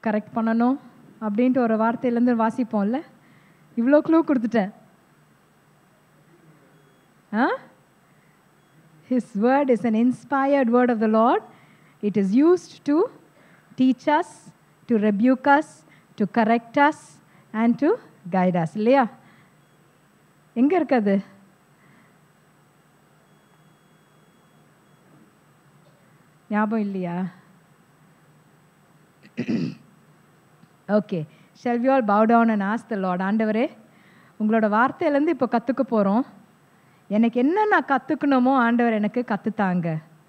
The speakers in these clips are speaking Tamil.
கரெக்ட் பண்ணணும் அப்படின்ட்டு ஒரு வார்த்தையிலேருந்து வாசிப்போம்ல இவ்வளோ க்ளூ கொடுத்துட்டேன் ஆ His word is an inspired word of the Lord. It is used to teach us, to rebuke us, to correct us, and to guide us. இல்லையா எங்க இருக்குது ஞாபகம் இல்லையா okay shall we all bow down and as the lord ஆண்டவரே உங்களோட வார்த்தையிலேருந்து இப்போ கற்றுக்க போகிறோம் எனக்கு என்ன நான் கற்றுக்கணுமோ ஆண்டவர் எனக்கு கற்றுத்தாங்க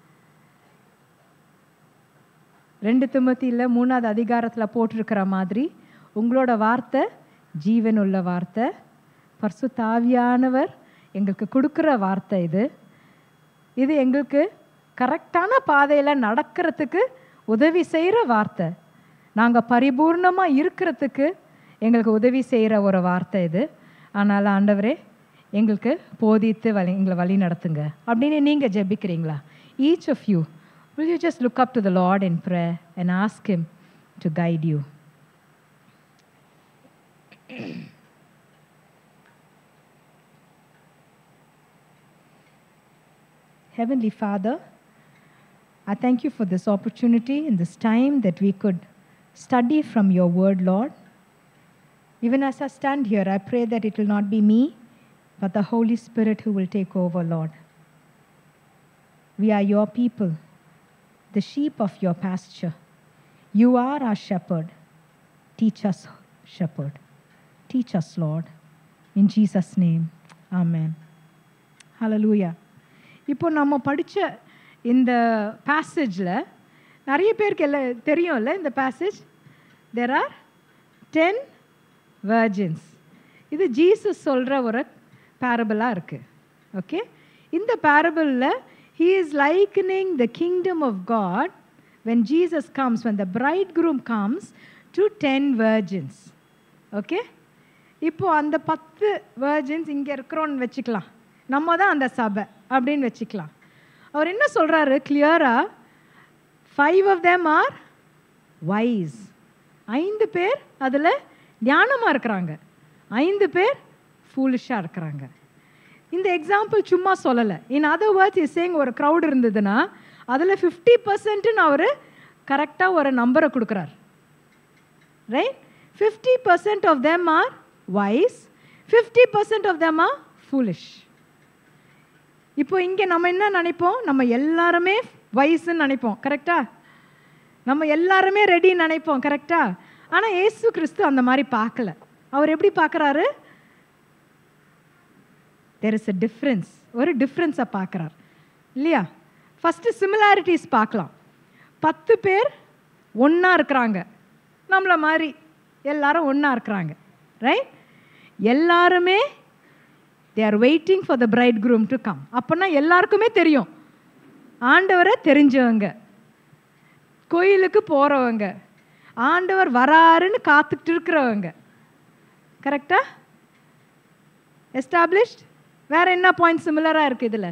ரெண்டு திமுத்தியில் மூணாவது அதிகாரத்தில் போட்டிருக்கிற மாதிரி உங்களோட வார்த்தை ஜீவன் உள்ள வார்த்தை பர்சு தாவியானவர் எங்களுக்கு கொடுக்குற வார்த்தை இது இது எங்களுக்கு கரெக்டான பாதையில் நடக்கிறதுக்கு உதவி செய்கிற வார்த்தை நாங்கள் பரிபூர்ணமாக இருக்கிறதுக்கு எங்களுக்கு உதவி செய்கிற ஒரு வார்த்தை இது அதனால் ஆண்டவரே எங்களுக்கு போதித்து வழி எங்களை வழி நடத்துங்க அப்படின்னு நீங்கள் ஜெபிக்கிறீங்களா each of you will you just look up to the lord in pray and ask him to guide you Heavenly Father, I thank you for this opportunity and this time that we could study from your word, Lord. Even as I stand here, I pray that it will not be me, but the Holy Spirit who will take over, Lord. We are your people, the sheep of your pasture. You are our shepherd. Teach us, shepherd. Teach us, Lord. In Jesus' name, Amen. Hallelujah. இப்போ நம்ம படித்த இந்த பேசேஜில் நிறைய பேருக்கு எல்லாம் தெரியும்ல இந்த passage there are ten virgins இது ஜீசஸ் சொல்கிற ஒரு பேரபிளாக இருக்குது ஓகே இந்த பேரபிளில் he is likening the kingdom of God when Jesus comes when the bright bridegroom comes to ten virgins okay இப்போ அந்த பத்து வேர்ஜின்ஸ் இங்கே இருக்கிறோன்னு வச்சுக்கலாம் நம்ம தான் அந்த சபை அப்படின்னு வச்சுக்கலாம் அவர் என்ன சொல்கிறாரு கிளியராக five of them are wise ஐந்து பேர் அதில் ஞானமாக இருக்கிறாங்க ஐந்து பேர் ஃபூலிஷாக இருக்கிறாங்க இந்த எக்ஸாம்பிள் சும்மா சொல்லலை in other words is saying ஒரு க்ரௌட் இருந்ததுன்னா அதில் ஃபிஃப்டி பர்சன்ட்டுன்னு அவர் கரெக்டாக ஒரு நம்பரை கொடுக்குறார் right fifty percent of them are wise fifty percent of them are foolish இப்போ இங்கே நம்ம என்ன நினைப்போம் நம்ம எல்லாருமே வயசுன்னு நினைப்போம் கரெக்டா நம்ம எல்லாருமே ரெடின்னு நினைப்போம் கரெக்டா ஆனால் ஏசு கிறிஸ்து அந்த மாதிரி பார்க்கல அவர் எப்படி பார்க்குறாரு தெர் இஸ் அ டிஃப்ரென்ஸ் ஒரு டிஃப்ரென்ஸை பார்க்குறார் இல்லையா ஃபஸ்ட்டு சிமிலாரிட்டிஸ் பார்க்கலாம் பத்து பேர் ஒன்றா இருக்கிறாங்க நம்மள மாதிரி எல்லாரும் ஒன்றா இருக்கிறாங்க ரைட் எல்லாருமே they are waiting for the bright groom to come அப்போனா எல்லாருக்குமே தெரியும் ஆண்டவரை தெரிஞ்சவங்க கோயிலுக்கு போகிறவங்க ஆண்டவர் வராருன்னு காத்துக்கிட்டு இருக்கிறவங்க கரெக்டா எஸ்டாப்ளிஷ்ட் வேற என்ன பாயிண்ட் சிமிலராக இருக்குது இதில்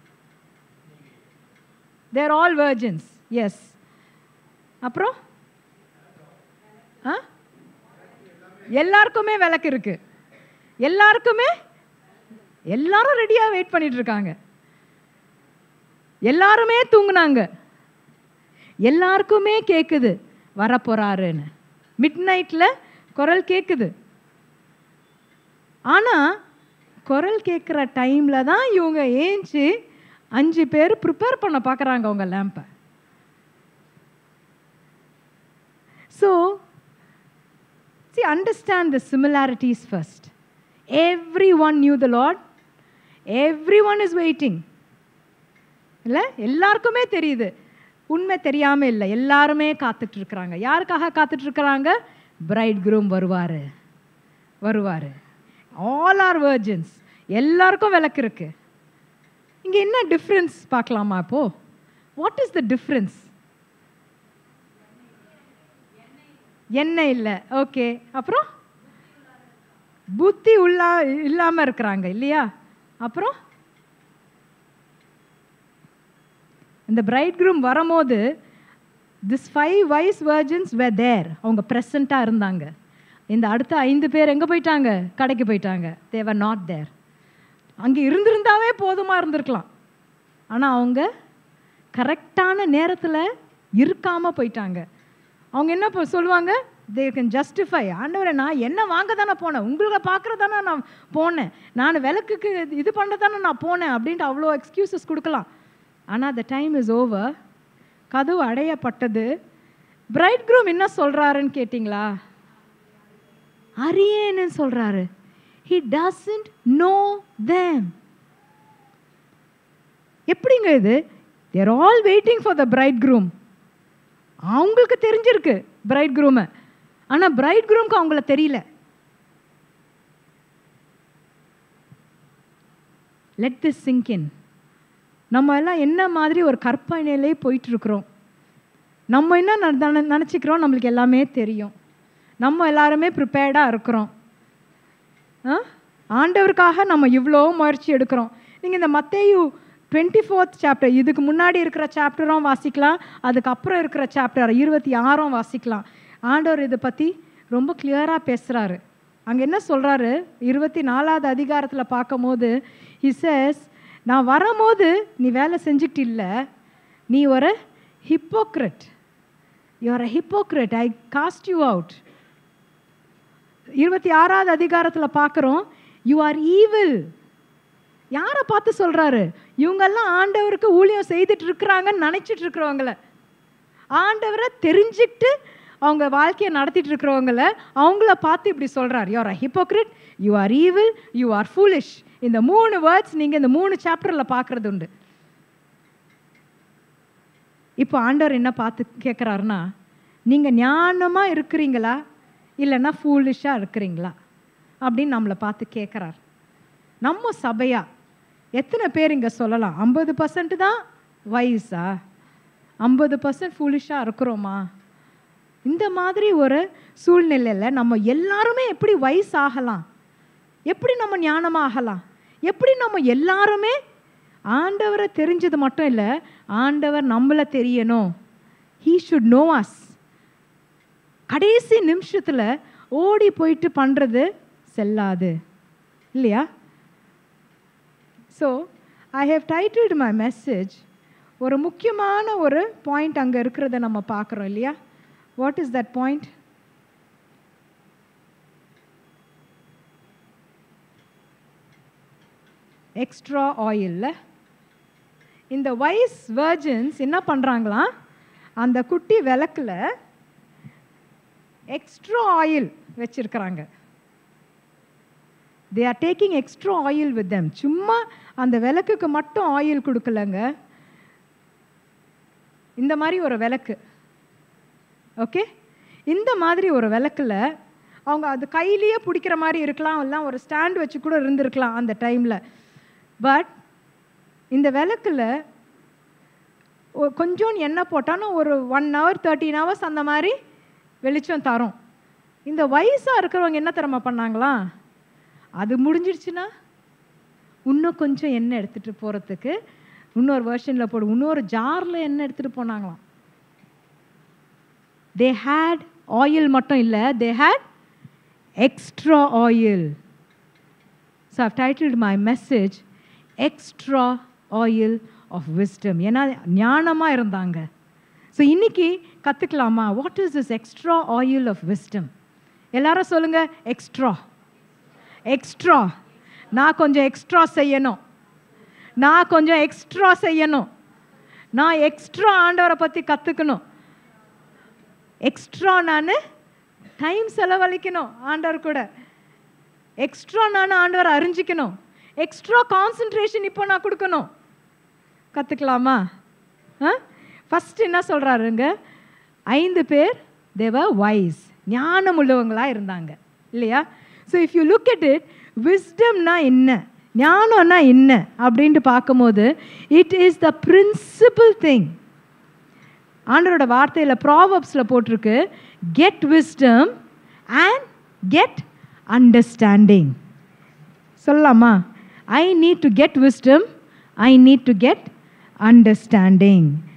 தேர் ஆல் வேர்ஜன்ஸ் எஸ் அப்புறம் ஆ எல்லாருக்குமே விளக்கு இருக்கு எல்லாருக்குமே எல்லாரும் ரெடியாக வெயிட் பண்ணிட்டு இருக்காங்க எல்லாருமே தூங்குனாங்க எல்லாருக்குமே கேட்குது வரப்போறாருன்னு மிட் நைட்டில் குரல் கேட்குது ஆனால் குரல் கேட்குற டைமில் தான் இவங்க ஏஞ்சி அஞ்சு பேர் ப்ரிப்பேர் பண்ண பார்க்குறாங்க அவங்க லேம்பை so see understand the similarities first everyone knew the lord everyone is waiting இல்லை எல்லாருக்குமே தெரியுது உண்மை தெரியாமல் இல்லை எல்லாருமே காத்துட்டு இருக்கிறாங்க யாருக்காக காத்துட்டு இருக்கிறாங்க பிரைட் குரூம் வருவார் வருவார் ஆல் ஆர் வேர்ஜன்ஸ் எல்லாருக்கும் விளக்கு இருக்கு இங்கே என்ன டிஃப்ரென்ஸ் பார்க்கலாமா இப்போ வாட் இஸ் த டிஃப்ரென்ஸ் எண்ணெய் இல்லை ஓகே அப்புறம் புத்தி உள்ளா இல்லாமல் இருக்கிறாங்க இல்லையா அப்புறம் இந்த பிரைட் குரூம் வரும்போது this five wise virgins were there அவங்க ப்ரெசண்ட்டாக இருந்தாங்க இந்த அடுத்த ஐந்து பேர் எங்கே போயிட்டாங்க கடைக்கு போயிட்டாங்க தேவர் நாட் தேர் அங்கே இருந்திருந்தாவே போதுமாக இருந்திருக்கலாம் ஆனால் அவங்க கரெக்டான நேரத்தில் இருக்காமல் போயிட்டாங்க அவங்க என்ன இப்போ சொல்லுவாங்க தே கேன் ஜஸ்டிஃபை ஆண்டவரை நான் என்ன வாங்க தானே போனேன் உங்களுக்கு பார்க்குறது தானே நான் போனேன் நான் விளக்குக்கு இது பண்ண தானே நான் போனேன் அப்படின்ட்டு அவ்வளோ எக்ஸ்கியூசஸ் கொடுக்கலாம் ஆனால் த டைம் இஸ் ஓவர் கதவு அடையப்பட்டது பிரைட் க்ரூம் என்ன சொல்கிறாருன்னு கேட்டிங்களா அறியேன்னு சொல்கிறாரு ஹி டசன்ட் நோ தேம் எப்படிங்க இது there all waiting for the bride groom அவங்களுக்கு தெரிஞ்சிருக்கு பிரைட் க்ரூமை ஆனால் பிரைட் க்ரூம்க்கு அவங்கள தெரியல லெட் திஸ் சிங்க் இன் நம்ம எல்லாம் என்ன மாதிரி ஒரு கற்பனையிலே போயிட்டு இருக்கிறோம் நம்ம என்ன ந- நினச்சிக்கிறோம் நம்மளுக்கு எல்லாமே தெரியும் நம்ம எல்லாருமே ப்ரிப்பேர்டாக இருக்கிறோம் ஆ? ஆண்டவருக்காக நம்ம இவ்வளோ முயற்சி எடுக்கிறோம் நீங்கள் இந்த மத்தேயு டுவெண்ட்டி ஃபோர்த் சாப்டர் இதுக்கு முன்னாடி இருக்கிற சாப்டரும் வாசிக்கலாம் அதுக்கப்புறம் இருக்கிற சாப்டர் இருபத்தி ஆறும் வாசிக்கலாம் ஆண்டவர் இதை பற்றி ரொம்ப கிளியராக பேசுகிறாரு அங்கே என்ன சொல்கிறாரு இருபத்தி நாலாவது அதிகாரத்தில் பார்க்கும்போது he says நான் வரும்போது நீ வேலை செஞ்சுக்கிட்டு இல்லை நீ ஒரு hypocrite you are a hypocrite I cast you out இருபத்தி ஆறாவது அதிகாரத்தில் பார்க்குறோம் யூ ஆர் ஈவில் யாரை பார்த்து சொல்கிறாரு இவங்கெல்லாம் ஆண்டவருக்கு ஊழியம் செய்துட்டு இருக்கிறாங்கன்னு நினச்சிட்டு இருக்கிறவங்கள ஆண்டவரை தெரிஞ்சுக்கிட்டு அவங்க வாழ்க்கையை நடத்திட்டு இருக்கிறவங்கள அவங்கள பார்த்து இப்படி சொல்கிறார் you are a hypocrite you are evil you are foolish இந்த மூணு வேர்ட்ஸ் நீங்கள் இந்த மூணு சாப்டரில் பார்க்குறது உண்டு இப்போ ஆண்டவர் என்ன பார்த்து கேட்குறாருன்னா நீங்கள் ஞானமாக இருக்கிறீங்களா இல்லைன்னா ஃபூலிஷாக இருக்கிறீங்களா அப்படின்னு நம்மளை பார்த்து கேட்குறார் நம்ம சபையா எத்தனை பேர் இங்கே சொல்லலாம் ஐம்பது பர்சன்ட் தான் வயசா ஐம்பது பர்சன்ட் ஃபூலிஷாக இருக்கிறோமா இந்த மாதிரி ஒரு சூழ்நிலையில் நம்ம எல்லாருமே எப்படி வயசு ஆகலாம் எப்படி நம்ம ஞானமாக ஆகலாம் எப்படி நம்ம எல்லாருமே ஆண்டவரை தெரிஞ்சது மட்டும் இல்லை ஆண்டவர் நம்மளை தெரியணும் ஹீ ஷுட் நோ அஸ் கடைசி நிமிஷத்தில் ஓடி போயிட்டு பண்ணுறது செல்லாது இல்லையா so I have titled my message ஒரு முக்கியமான ஒரு பாயிண்ட் அங்கே இருக்கிறத நம்ம பார்க்குறோம் இல்லையா what is that point extra ஆயிலில் இந்த வைஸ் வெர்ஜன்ஸ் என்ன பண்ணுறாங்களாம் அந்த குட்டி விளக்குல எக்ஸ்ட்ரா ஆயில் வச்சிருக்கிறாங்க they are taking extra oil with them சும்மா அந்த விளக்குக்கு மட்டும் ஆயில் கொடுக்கலங்க இந்த மாதிரி ஒரு விளக்கு ஓகே இந்த மாதிரி ஒரு விளக்குல அவங்க அது கையிலேயே பிடிக்கிற மாதிரி இருக்கலாம் இல்லை ஒரு ஸ்டாண்ட் வச்சு கூட இருந்திருக்கலாம் அந்த டைமில் பட் இந்த விளக்குல ஒ- கொஞ்சோண்டு எண்ணெய் போட்டாலும் ஒரு ஒன் ஹவர் தேர்ட்டீன் ஹவர்ஸ் அந்த மாதிரி வெளிச்சம் தரும் இந்த வயசாக இருக்கிறவங்க என்ன திறமை பண்ணாங்களா அது முடிஞ்சிடுச்சுன்னா இன்னும் கொஞ்சம் எண்ணெய் எடுத்துகிட்டு போகிறதுக்கு இன்னொரு வெர்ஷனில் போடு இன்னொரு ஜாரில் எண்ணெய் எடுத்துகிட்டு போனாங்களாம் தே ஹேட் ஆயில் மட்டும் இல்லை they had extra oil so I've titled my message extra oil of wisdom ஏன்னா ஞானமாக இருந்தாங்க ஸோ இன்னைக்கு கற்றுக்கலாமா what is this extra oil of wisdom எல்லாரும் சொல்லுங்க எக்ஸ்ட்ரா எக்ஸ்ட்ரா நான் கொஞ்சம் எக்ஸ்ட்ரா செய்யணும் நான் கொஞ்சம் எக்ஸ்ட்ரா செய்யணும் நான் எக்ஸ்ட்ரா ஆண்டவரை பற்றி கற்றுக்கணும் எக்ஸ்ட்ரா நான் டைம் செலவழிக்கணும் ஆண்டவர் கூட எக்ஸ்ட்ரா நான் ஆண்டவரை அறிஞ்சிக்கணும் எக்ஸ்ட்ரா கான்சன்ட்ரேஷன் இப்போ நான் கொடுக்கணும் கற்றுக்கலாமா ஆ ஃபஸ்ட் என்ன சொல்கிறாருங்க ஐந்து பேர் தேவ வைஸ் ஞானம் உள்ளவங்களாக இருந்தாங்க இல்லையா so if you look at it wisdomனா என்ன ஞானம்னா என்ன அப்படின்ட்டு பார்க்கும்போது it is the principal thing ஆண்டவரோட வார்த்தையில் ப்ராவப்ஸில் போட்டிருக்கு get wisdom and get understanding சொல்லலாமா I need to get wisdom I need to get understanding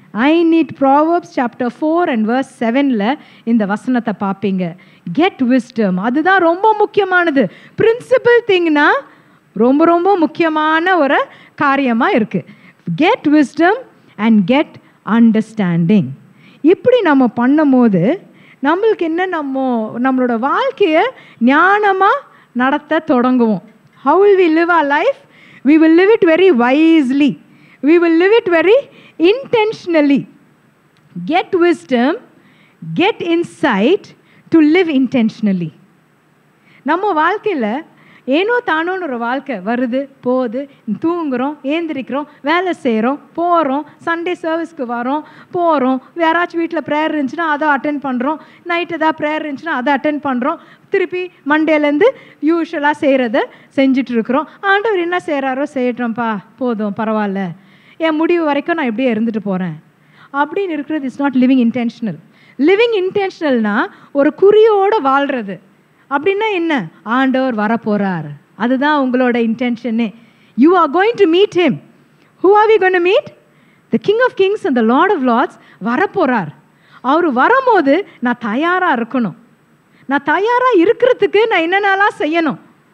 I need proverbs chapter four and verse செவனில் இந்த வசனத்தை பார்ப்பீங்க கெட் விஸ்டம் அதுதான் ரொம்ப முக்கியமானது பிரின்சிபல் திங்னா ரொம்ப ரொம்ப முக்கியமான ஒரு காரியமாக இருக்குது get wisdom and get understanding இப்படி நம்ம பண்ணும்போது நம்மளுக்கு என்ன நம்ம நம்மளோட வாழ்க்கையை ஞானமாக நடத்த தொடங்குவோம் how will we live our life we will live it very wisely we will live it very intentionally get wisdom get insight to live intentionally நம்ம வாழ்க்கையில் ஏனோ தானோன்னு ஒரு வாழ்க்கை வருது போகுது தூங்குறோம் ஏந்திரிக்கிறோம் வேலை செய்கிறோம் போகிறோம் சண்டே சர்வீஸ்க்கு வரோம் போகிறோம் யாராச்சும் வீட்டில் ப்ரேயர் இருந்துச்சுன்னா அதை அட்டன் பண்ணுறோம் நைட் ஏதாவது ப்ரேயர் இருந்துச்சுன்னா அதை அட்டன் பண்ணுறோம் திருப்பி மண்டேலேருந்து யூஸ்வலாக செய்கிறத செஞ்சுட்டு இருக்கிறோம் ஆண்டவர் என்ன செய்கிறாரோ செய்யட்டோம்ப்பா போதும் பரவாயில்ல என் முடிவு வரைக்கும் நான் இப்படியே இருந்துட்டு போகிறேன் அப்படின்னு இருக்கிறது is not living intentional living இன்டென்ஷனல்னா ஒரு குறியோடு வாழ்கிறது அப்படின்னா என்ன ஆண்டவர் வரப்போகிறார் அதுதான் உங்களோட இன்டென்ஷனே you are going to meet him who are we going meet the king of kings and the Lord of lords வரப்போகிறார் அவர் வரும்போது நான் தயாராக இருக்கணும் நான் தயாராக இருக்கிறதுக்கு நான் என்னென்னலாம் செய்யணும்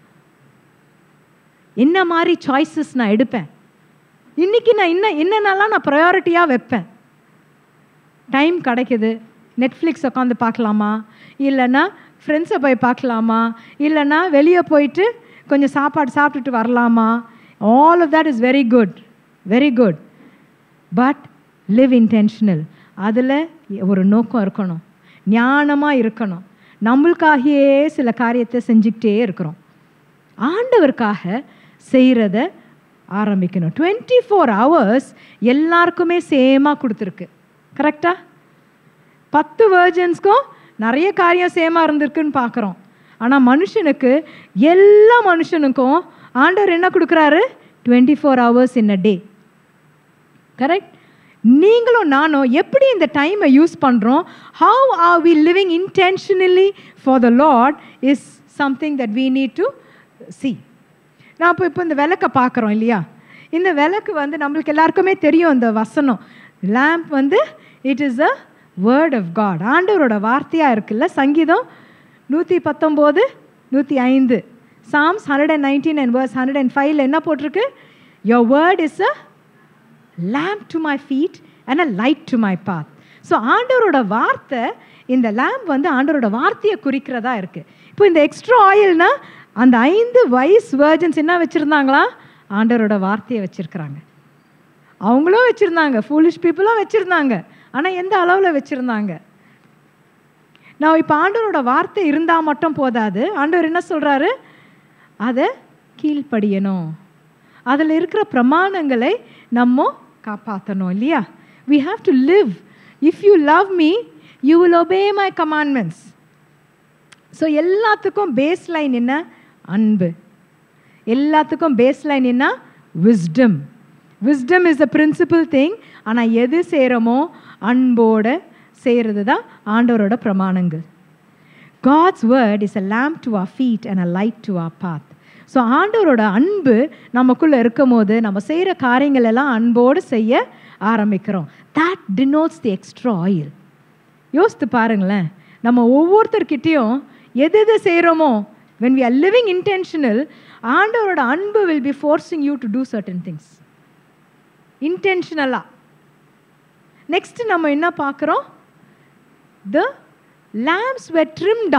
என்ன மாதிரி சாய்ஸஸ் நான் எடுப்பேன் இன்றைக்கி நான் என்ன என்னென்னலாம் நான் ப்ரையாரிட்டியாக வைப்பேன் டைம் கிடைக்குது நெட்ஃப்ளிக்ஸ் உட்காந்து பார்க்கலாமா இல்லைன்னா ஃப்ரெண்ட்ஸை போய் பார்க்கலாமா இல்லைன்னா வெளியே போயிட்டு கொஞ்சம் சாப்பாடு சாப்பிட்டுட்டு வரலாமா all of that is very good very good but live intentional அதில் ஒரு நோக்கம் இருக்கணும் ஞானமாக இருக்கணும் நம்மளுக்காகவே சில காரியத்தை செஞ்சுக்கிட்டே இருக்கிறோம் ஆண்டவருக்காக செய்கிறத ஆரம்பிக்கணும் டுவெண்ட்டி ஃபோர் ஹவர்ஸ் எல்லாருக்குமே சேமாக கொடுத்துருக்கு கரெக்டாக பத்து வேர்ஜன்ஸ்க்கும் நிறைய காரியம் சேமாக இருந்திருக்குன்னு பார்க்குறோம் ஆனால் மனுஷனுக்கு எல்லா மனுஷனுக்கும் ஆண்டவர் என்ன கொடுக்குறாரு twenty four hours in a day correct நீங்களும் நானும் எப்படி இந்த டைமை யூஸ் பண்ணுறோம் how are we living intentionally for the Lord is something that we need to see நான் இப்போ இப்போ இந்த விளக்கை பார்க்குறோம் இல்லையா இந்த விளக்கு வந்து நம்மளுக்கு எல்லாருக்குமே தெரியும் இந்த வசனம் லேம்ப் வந்து it is a word of God ஆண்டவரோட வார்த்தையாக இருக்குல்ல சங்கீதம் நூற்றி பத்தொம்போது நூற்றி ஐந்து Psalms hundred and nineteen and verse hundred and ஃபைவ்ல என்ன போட்டிருக்கு your word is a lamp to my feet and a light to my path so ஆண்டவரோட வார்த்தை இந்த லேம்ப் வந்து ஆண்டவரோட வார்த்தையை குறிக்கிறதா இருக்குது இப்போ இந்த எக்ஸ்ட்ரா ஆயில்னா அந்த ஐந்து வயசு வேர்ஜன்ஸ் என்ன வச்சுருந்தாங்களா ஆண்டவரோட வார்த்தையை வச்சுருக்குறாங்க அவங்களும் வச்சுருந்தாங்க ஃபூலிஷ் பீப்புளும் வச்சுருந்தாங்க ஆனால் எந்த அளவில் வச்சுருந்தாங்க நான் இப்போ ஆண்டவரோட வார்த்தை இருந்தால் மட்டும் போதாது ஆண்டவர் என்ன சொல்கிறாரு அதை கீழ்ப்படியணும் அதில் இருக்கிற பிரமாணங்களை நம்ம காப்பாற்றணும் இல்லையா we have to live if you love me you will obey my commandments so எல்லாத்துக்கும் பேஸ் லைன் என்ன அன்பு எல்லாத்துக்கும் பேஸ் லைன் என்ன wisdom wisdom is the principal thing ஆனால் எது செய்கிறோமோ அன்போட செய்கிறது தான் ஆண்டவரோட பிரமாணங்கள் God's word is a lamp to our feet and a light to our path so ஆண்டவரோட அன்பு நமக்குள்ளே இருக்கும் போது நம்ம செய்கிற காரியங்கள் எல்லாம் அன்போடு செய்ய ஆரம்பிக்கிறோம் that denotes the extra oil யோசித்து பாருங்களேன் நம்ம ஒவ்வொருத்தர்கிட்டையும் எது எது செய்கிறோமோ when we are living intentional ஆண்டவரோட அன்பு will be forcing you to do certain things இன்டென்ஷனலாக நெக்ஸ்ட் நம்ம என்ன பார்க்குறோம் த லேம்ப்ஸ் வெ ட்ரிம்டா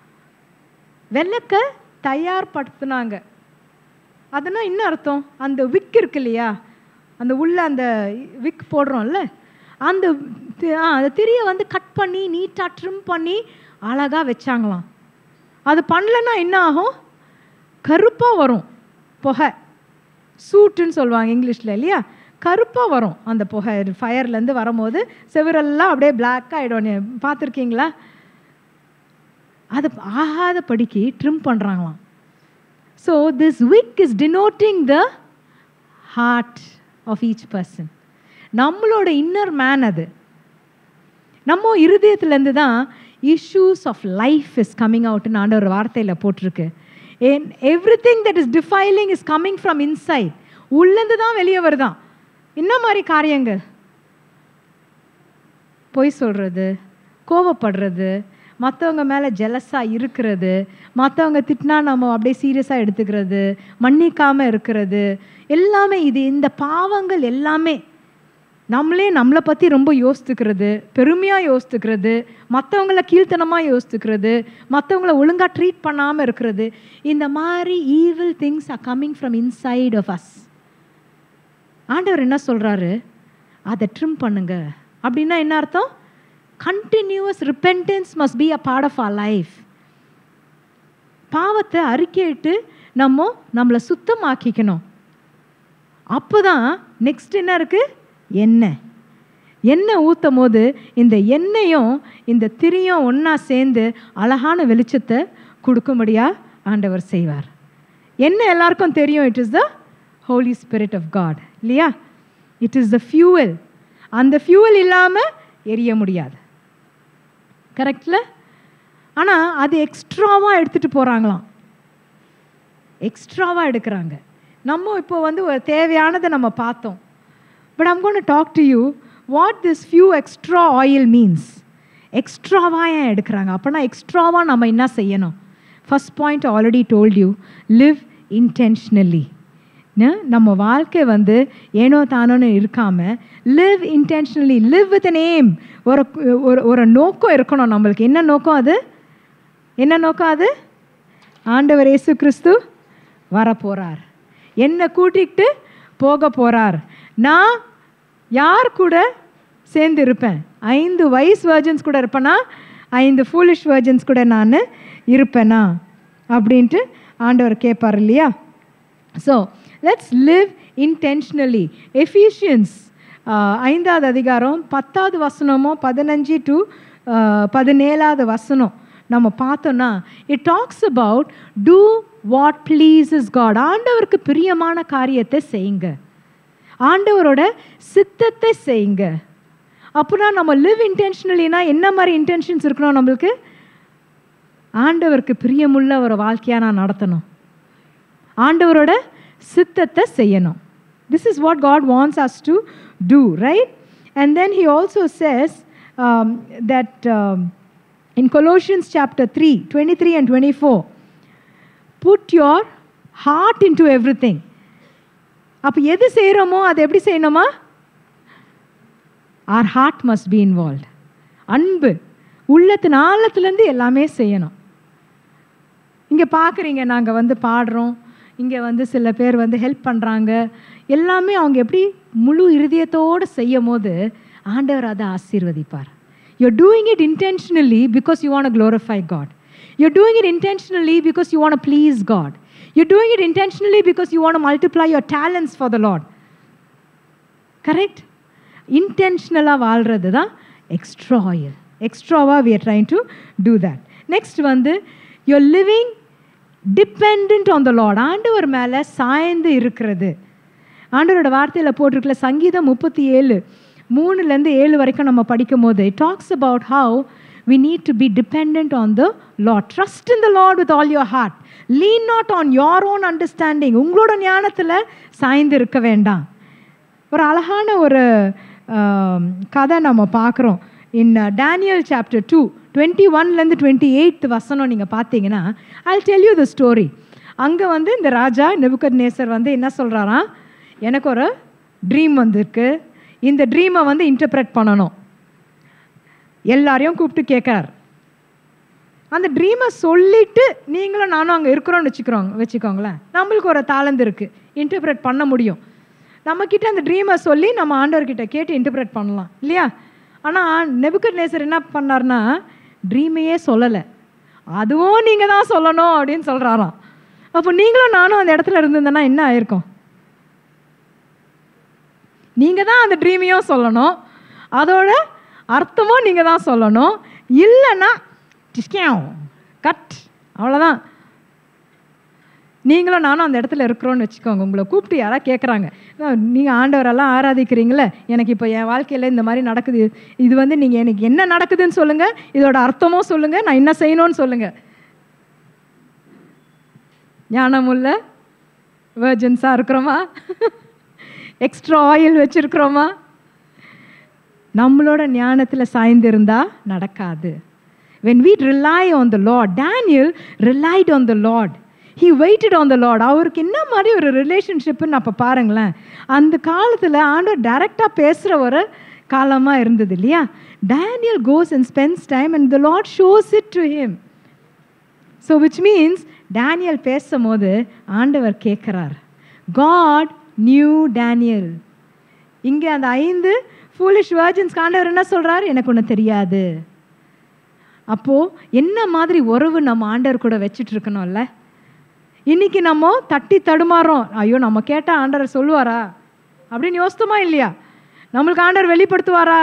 வெள்ளக்க தயார்படுத்தினாங்க அதுனா என்ன அர்த்தம் அந்த விக் இருக்கு இல்லையா அந்த உள்ள அந்த விக் போடுறோம்ல அந்த அந்த திரியை வந்து கட் பண்ணி நீட்டாக ட்ரிம் பண்ணி அழகாக வச்சாங்களாம் அது பண்ணலன்னா என்ன ஆகும் கருப்பாக வரும் புகை சூட்டுன்னு சொல்லுவாங்க இங்கிலீஷில் இல்லையா கருப்பாக வரும் அந்த புகை ஃபயர்லேருந்து வரும்போது செவரெல்லாம் அப்படியே பிளாக் ஆகிடும் பார்த்துருக்கீங்களா அது ஆகாத படிக்கு ட்ரிம் பண்ணுறாங்களாம் so this wick is denoting the heart of each person நம்மளோட இன்னர் மேன் அது நம்ம இருதயத்துலேருந்து தான் issues of life is coming அவுட்னு ஆண்ட ஒரு வார்த்தையில் போட்டிருக்கு என் every thing that is defiling is coming from inside உள்ளேருந்து தான் வெளியே வருதான் என்ன மாதிரி காரியங்கள் பொய் சொல்கிறது கோவப்படுறது மற்றவங்க மேலே ஜெலஸாக இருக்கிறது மற்றவங்க திட்டினா நம்ம அப்படியே சீரியஸாக எடுத்துக்கிறது மன்னிக்காமல் இருக்கிறது எல்லாமே இது இந்த பாவங்கள் எல்லாமே நம்மளே நம்மளை பற்றி ரொம்ப யோசித்துக்கிறது பெருமையாக யோசித்துக்கிறது மற்றவங்கள கீழ்த்தனமாக யோசித்துக்கிறது மற்றவங்கள ஒழுங்காக ட்ரீட் பண்ணாமல் இருக்கிறது இந்த மாதிரி evil things are coming from inside of us ஆண்டவர் என்ன சொல்கிறாரு அதை ட்ரிம் பண்ணுங்க அப்படின்னா என்ன அர்த்தம் continuous repentance must be a part of our life பாவத்தை அறிக்கையிட்டு நம்ம நம்மளை சுத்தமாக்கிக்கணும் அப்போ தான் நெக்ஸ்ட் என்ன இருக்குது எண்ணெய் எண்ணெய் ஊற்றும் போது இந்த எண்ணெயும் இந்த திரியும் ஒன்றா சேர்ந்து அழகான வெளிச்சத்தை கொடுக்கும்படியா ஆண்டவர் செய்வார் என்ன எல்லாருக்கும் தெரியும் it is the Holy Spirit of God இல்லையா இட் இஸ் த ஃபியூவல் அந்த ஃபியூவல் இல்லாமல் எரிய முடியாது கரெக்டில் ஆனால் அது எக்ஸ்ட்ராவாக எடுத்துகிட்டு போகிறாங்களாம் எக்ஸ்ட்ராவாக எடுக்கிறாங்க நம்ம இப்போ வந்து ஒரு தேவையானதை நம்ம பார்த்தோம் but I'm gonna talk to you what this few extra oil means எக்ஸ்ட்ராவாக ஏன் எடுக்கிறாங்க அப்போனா எக்ஸ்ட்ராவாக நம்ம என்ன செய்யணும் first point already told you live intentionally நம்ம வாழ்க்கை வந்து ஏனோ தானோன்னு இருக்காமல் live intentionally live with an aim ஒரு ஒரு ஒரு நோக்கம் இருக்கணும் நம்மளுக்கு என்ன நோக்கம் அது என்ன நோக்கம் அது ஆண்டவர் இயேசு கிறிஸ்து வரப்போகிறார் என்னை கூட்டிகிட்டு போக போகிறார் நான் யார் கூட சேர்ந்து இருப்பேன் ஐந்து வைஸ் வேர்ஜன்ஸ் கூட இருப்பேனா ஐந்து ஃபூலிஷ் வேர்ஜன்ஸ் கூட நான் இருப்பேனா அப்படின்ட்டு ஆண்டவர் கேட்பார் இல்லையா so let's live intentionally Ephesians ஐந்தாவது அதிகாரம் பத்தாவது வசனமோ பதினஞ்சு டு பதினேழாவது வசனம் நம்ம பார்த்தோன்னா it talks about do what pleases God ஆண்டவருக்கு பிரியமான காரியத்தை செய்யுங்க ஆண்டவரோட சித்தத்தை செய்யுங்க அப்படின்னா நம்ம லிவ் இன்டென்ஷனலினா என்ன மாதிரி இன்டென்ஷன்ஸ் இருக்கணும் நம்மளுக்கு ஆண்டவருக்கு பிரியமுள்ள ஒரு வாழ்க்கையாக நான் நடத்தணும் ஆண்டவரோட சித்தத்தை செய்யணும் this is what God wants us to do right and then he also says that in Colossians chapter 3, 23 and 24, put your heart into everything. அப்போ எது செய்கிறோமோ அதை எப்படி செய்யணுமா our heart must be involve அன்பு உள்ளத்தின் ஆழத்துலேருந்து எல்லாமே செய்யணும் இங்கே பார்க்குறீங்க நாங்கள் வந்து பாடுறோம் இங்கே வந்து சில பேர் வந்து ஹெல்ப் பண்ணுறாங்க எல்லாமே அவங்க எப்படி முழு இருதயத்தோடு செய்யும் போது ஆண்டவர் அதை ஆசீர்வதிப்பார் You're doing it intentionally because you want to glorify God. You're doing it intentionally because you want to please God. You're doing it intentionally because you want to multiply your talents for the Lord. Correct இன்டென்ஷனலாக வாழ்கிறது தான் எக்ஸ்ட்ரா ஆயில் எக்ஸ்ட்ராவாக we are trying to do that next வந்து your living depend on the Lord ஆண்டவர் மேலே சாய்ந்து இருக்கிறது ஆண்டவரோட வார்த்தையில் போட்டிருக்கல சங்கீதம் முப்பத்தி ஏழு மூணுலேருந்து ஏழு வரைக்கும் நம்ம படிக்கும் போது it talks about how we need to be depend on the Lord trust in the Lord with all your heart lean not on your own understanding உங்களோட ஞானத்தில் சாய்ந்து இருக்க வேண்டாம் ஒரு அழகான ஒரு கதை நம்ம பார்க்குறோம் in Daniel chapter two twenty ஒன்லேருந்து டுவெண்ட்டி எயித் வசனம் நீங்கள் பார்த்தீங்கன்னா I tell you the story அங்கே வந்து இந்த ராஜா நெபுக்கத் நேசர் வந்து என்ன சொல்கிறாராம் எனக்கு ஒரு ட்ரீம் வந்திருக்கு இந்த ட்ரீமை வந்து இன்டர்பிரட் பண்ணணும் எல்லாரையும் கூப்பிட்டு கேட்குறார் அந்த ட்ரீமை சொல்லிட்டு நீங்களும் நானும் அங்கே இருக்கிறோன்னு வச்சுக்கிறோங்க வச்சுக்கோங்களேன் நம்மளுக்கு ஒரு தாளந்து இருக்குது இன்டர்பிரட் பண்ண முடியும் நம்மக்கிட்ட அந்த ட்ரீமை சொல்லி நம்ம ஆண்டவர்கிட்ட கேட்டு இன்டர்பிரட் பண்ணலாம் இல்லையா ஆனால் நெபுக்கட் நேசர் என்ன பண்ணார்னா ட்ரீமையே சொல்லலை அதுவும் நீங்கள் தான் சொல்லணும் அப்படின்னு சொல்கிறாராம் அப்போ நீங்களும் நானும் அந்த இடத்துல இருந்திருந்தேன்னா என்ன ஆயிருக்கும் நீங்கள் தான் அந்த ட்ரீமையும் சொல்லணும் அதோட அர்த்தமும் நீங்கள் தான் சொல்லணும் இல்லைன்னா டிஸ்கியாவும் கட் அவ்வளோதான் நீங்களும் நானும் அந்த இடத்துல இருக்கிறோன்னு வச்சுக்கோங்க உங்களை கூப்பிட்டு யாராவது கேட்குறாங்க நீங்கள் ஆண்டவரெல்லாம் ஆராதிக்கிறீங்களே எனக்கு இப்போ என் வாழ்க்கையில் இந்த மாதிரி நடக்குது இது வந்து நீங்கள் எனக்கு என்ன நடக்குதுன்னு சொல்லுங்கள் இதோட அர்த்தமும் சொல்லுங்கள் நான் என்ன செய்யணும்னு சொல்லுங்கள் ஞானமுள்ள வேர்ஜன்ஸாக இருக்கிறோமா எக்ஸ்ட்ரா ஆயில் வச்சுருக்குறோமா நம்மளோட ஞானத்தில் சாய்ந்திருந்தா நடக்காது when we rely on the lord daniel relied on the lord he waited on the lord அவருக்கு என்ன மாதிரி ஒரு ரிலேஷன்ஷிப்னு அப்போ பாருங்களேன் அந்த காலத்தில் ஆண்டவர் டைரெக்டாக பேசுகிற ஒரு காலமாக இருந்தது இல்லையா Daniel goes and spends time and the Lord shows it to him so which means Daniel பேசும்போது ஆண்டவர் கேட்குறார் காட் நியூ டேனியல் இங்கே அந்த ஐந்து ஃபூலிஷ் வேர்ஜன்ஸ் ஆண்டவர் என்ன சொல்கிறார் எனக்கு ஒன்று தெரியாது அப்போது என்ன மாதிரி உறவு நம்ம ஆண்டவர் கூட வச்சுட்டு இருக்கணும்ல இன்னைக்கு நம்ம தட்டி தடுமாறோம் ஐயோ நம்ம கேட்டால் ஆண்டவர் சொல்லுவாரா அப்படின்னு யோசித்தோமா இல்லையா நம்மளுக்கு ஆண்டவர் வெளிப்படுத்துவாரா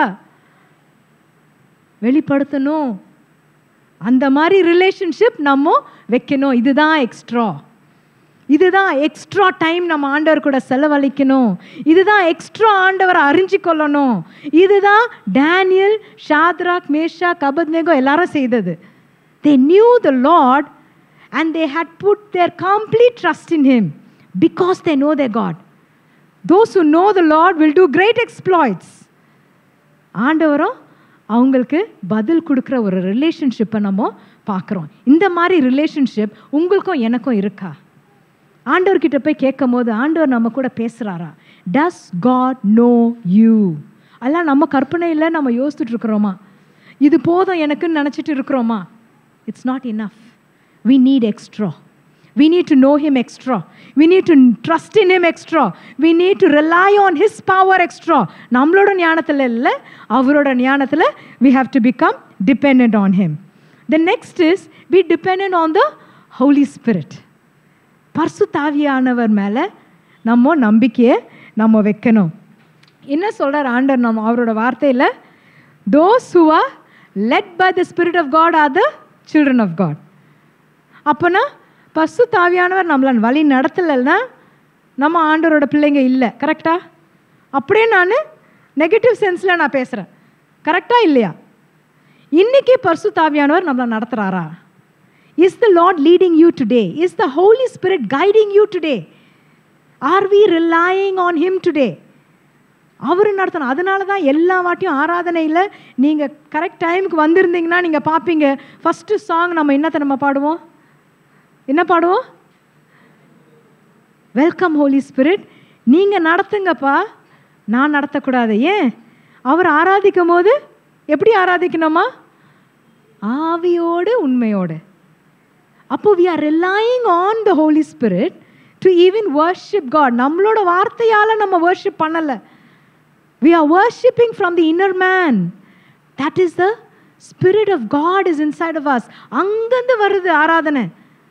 வெளிப்படுத்தணும் அந்த மாதிரி ரிலேஷன்ஷிப் நம்ம வைக்கணும் இதுதான் எக்ஸ்ட்ரா இதுதான் எக்ஸ்ட்ரா டைம் நம்ம ஆண்டவர் கூட செலவழிக்கணும் இதுதான் எக்ஸ்ட்ரா ஆண்டவரை அறிஞ்சு கொள்ளணும் இதுதான் டேனியல் ஷாத்ராக் மேஷா கபத்னேகோ எல்லாரும் செய்தது they knew the Lord and they had put their complete trust in him because they know the God those who know the Lord will do great exploits ஆண்டவரும் அவங்களுக்கு பதில் கொடுக்குற ஒரு ரிலேஷன்ஷிப்பை நம்ம பார்க்குறோம் இந்த மாதிரி ரிலேஷன்ஷிப் உங்களுக்கும் எனக்கும் இருக்கா ஆண்டவர்கிட்ட போய் கேட்கும் போது ஆண்டவர் நம்ம கூட பேசுகிறாரா டஸ் காட் நோ யூ அதெல்லாம் நம்ம கற்பனையில் நம்ம யோசிச்சுட்டு இருக்கிறோமா இது போதும் எனக்குன்னு நினச்சிட்டு இருக்கிறோமா it's not enough we need extra We need to know Him extra. We need to trust in Him extra. We need to rely on His power extra. நம்மளோட ஞானத்தில் இல்லை அவரோட ஞானத்தில் we have to become dependent on Him. The next is be dependent on the Holy Spirit. பர்சு தாவியானவர் மேலே நம்ம நம்பிக்கையை நம்ம வைக்கணும் என்ன சொல்கிறார் ஆண்டர் நம்ம அவரோட வார்த்தையில் those who are led by the spirit of god are the children of god அப்போனா பசு தாவியானவர் நம்மளை வழி நடத்தலைன்னா நம்ம ஆண்டவரோட பிள்ளைங்க இல்லை கரெக்டா அப்படியே நான் நெகட்டிவ் சென்ஸில் நான் பேசுகிறேன் கரெக்டா இல்லையா இன்னைக்கு பர்சு தாவியானவர் நம்மளை நடத்துகிறாரா is the Lord leading you today is the Holy Spirit guiding you today are we relying on him today அவர் நடத்தணும் அதனால தான் எல்லா வாட்டியும் ஆராதனையில் நீங்கள் கரெக்ட் டைமுக்கு வந்திருந்தீங்கன்னா நீங்கள் பார்ப்பீங்க ஃபஸ்ட்டு சாங் நம்ம என்னத்தை நம்ம பாடுவோம் என்ன பாடுவோம் வெல்கம் ஹோலி ஸ்பிரிட் நீங்கள் நடத்துங்கப்பா நான் நடத்தக்கூடாது ஏன் அவர் ஆராதிக்கும் போது எப்படி ஆராதிக்கணுமா ஆவியோடு உண்மையோடு அப்போ we are relying on the Holy Spirit to even worship God நம்மளோட வார்த்தையால் நம்ம வர்ஷிப் பண்ணலை we are worshipping from the inner man that is the Spirit of God is inside of us அங்கேருந்து வருது ஆராதனை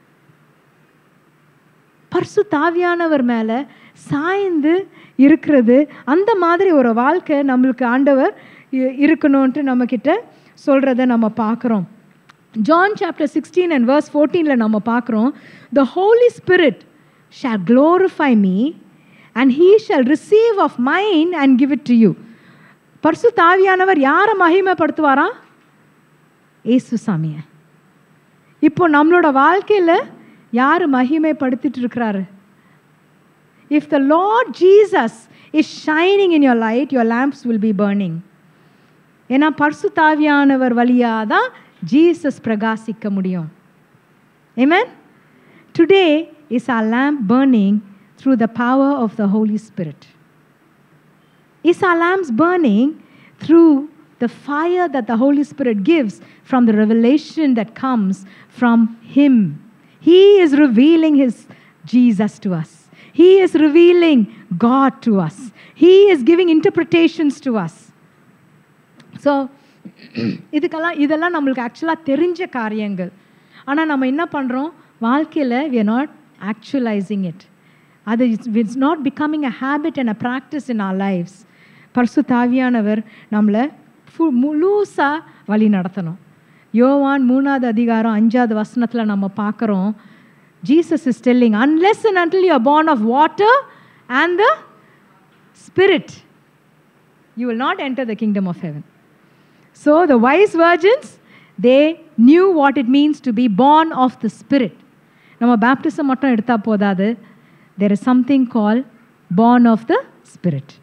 பர்சு தாவியானவர் மேலே சாய்ந்து இருக்கிறது அந்த மாதிரி ஒரு வாழ்க்கை நம்மளுக்கு ஆண்டவர் இ- இருக்கணும்ன்ட்டு நம்மக்கிட்ட சொல்கிறத நம்ம பார்க்குறோம் John chapter sixteen and verse ஃபோர்டீனில் நம்ம பார்க்குறோம் the Holy Spirit shall glorify me and he shall receive of mine and give it to you பர்சு தாவியானவர் யாரை மகிமைப்படுத்துவாராம் ஏசு சாமியை இப்போ நம்மளோட வாழ்க்கையில் யார் மகிமைப்படுத்திட்டு இருக்கிறாரு if the Lord Jesus is shining in your light your lamps will be burning ஏன்னா பர்சு தாவியானவர் வழியாக தான் ஜீசஸ் பிரகாசிக்க முடியும் Amen? Today is our lamp burning through the power of the Holy Spirit. Is our lamps burning through the fire that the Holy Spirit gives from the revelation that comes from Him? He is revealing His Jesus to us. He is revealing God to us. He is giving interpretations to us. So இதுக்கெல்லாம் இதெல்லாம் நம்மளுக்கு ஆக்சுவலாக தெரிஞ்ச காரியங்கள் ஆனால் நம்ம என்ன பண்ணுறோம் வாழ்க்கையில் we are not actualizing it அது it's not becoming a habit and a practice in our lives பர்சு தாவியானவர் நம்மளை ஃபு முழுசாக வழி நடத்தணும் யோவான் மூணாவது அதிகாரம் அஞ்சாவது வசனத்தில் நம்ம பார்க்குறோம் Jesus is telling unless and until you born of water and the Spirit you will not enter the kingdom of heaven. So the wise virgins, they knew what it means to be born of the Spirit. நம்ம பேப்டிசம் மட்டும் எடுத்தால் போதாது there is something called born of the Spirit.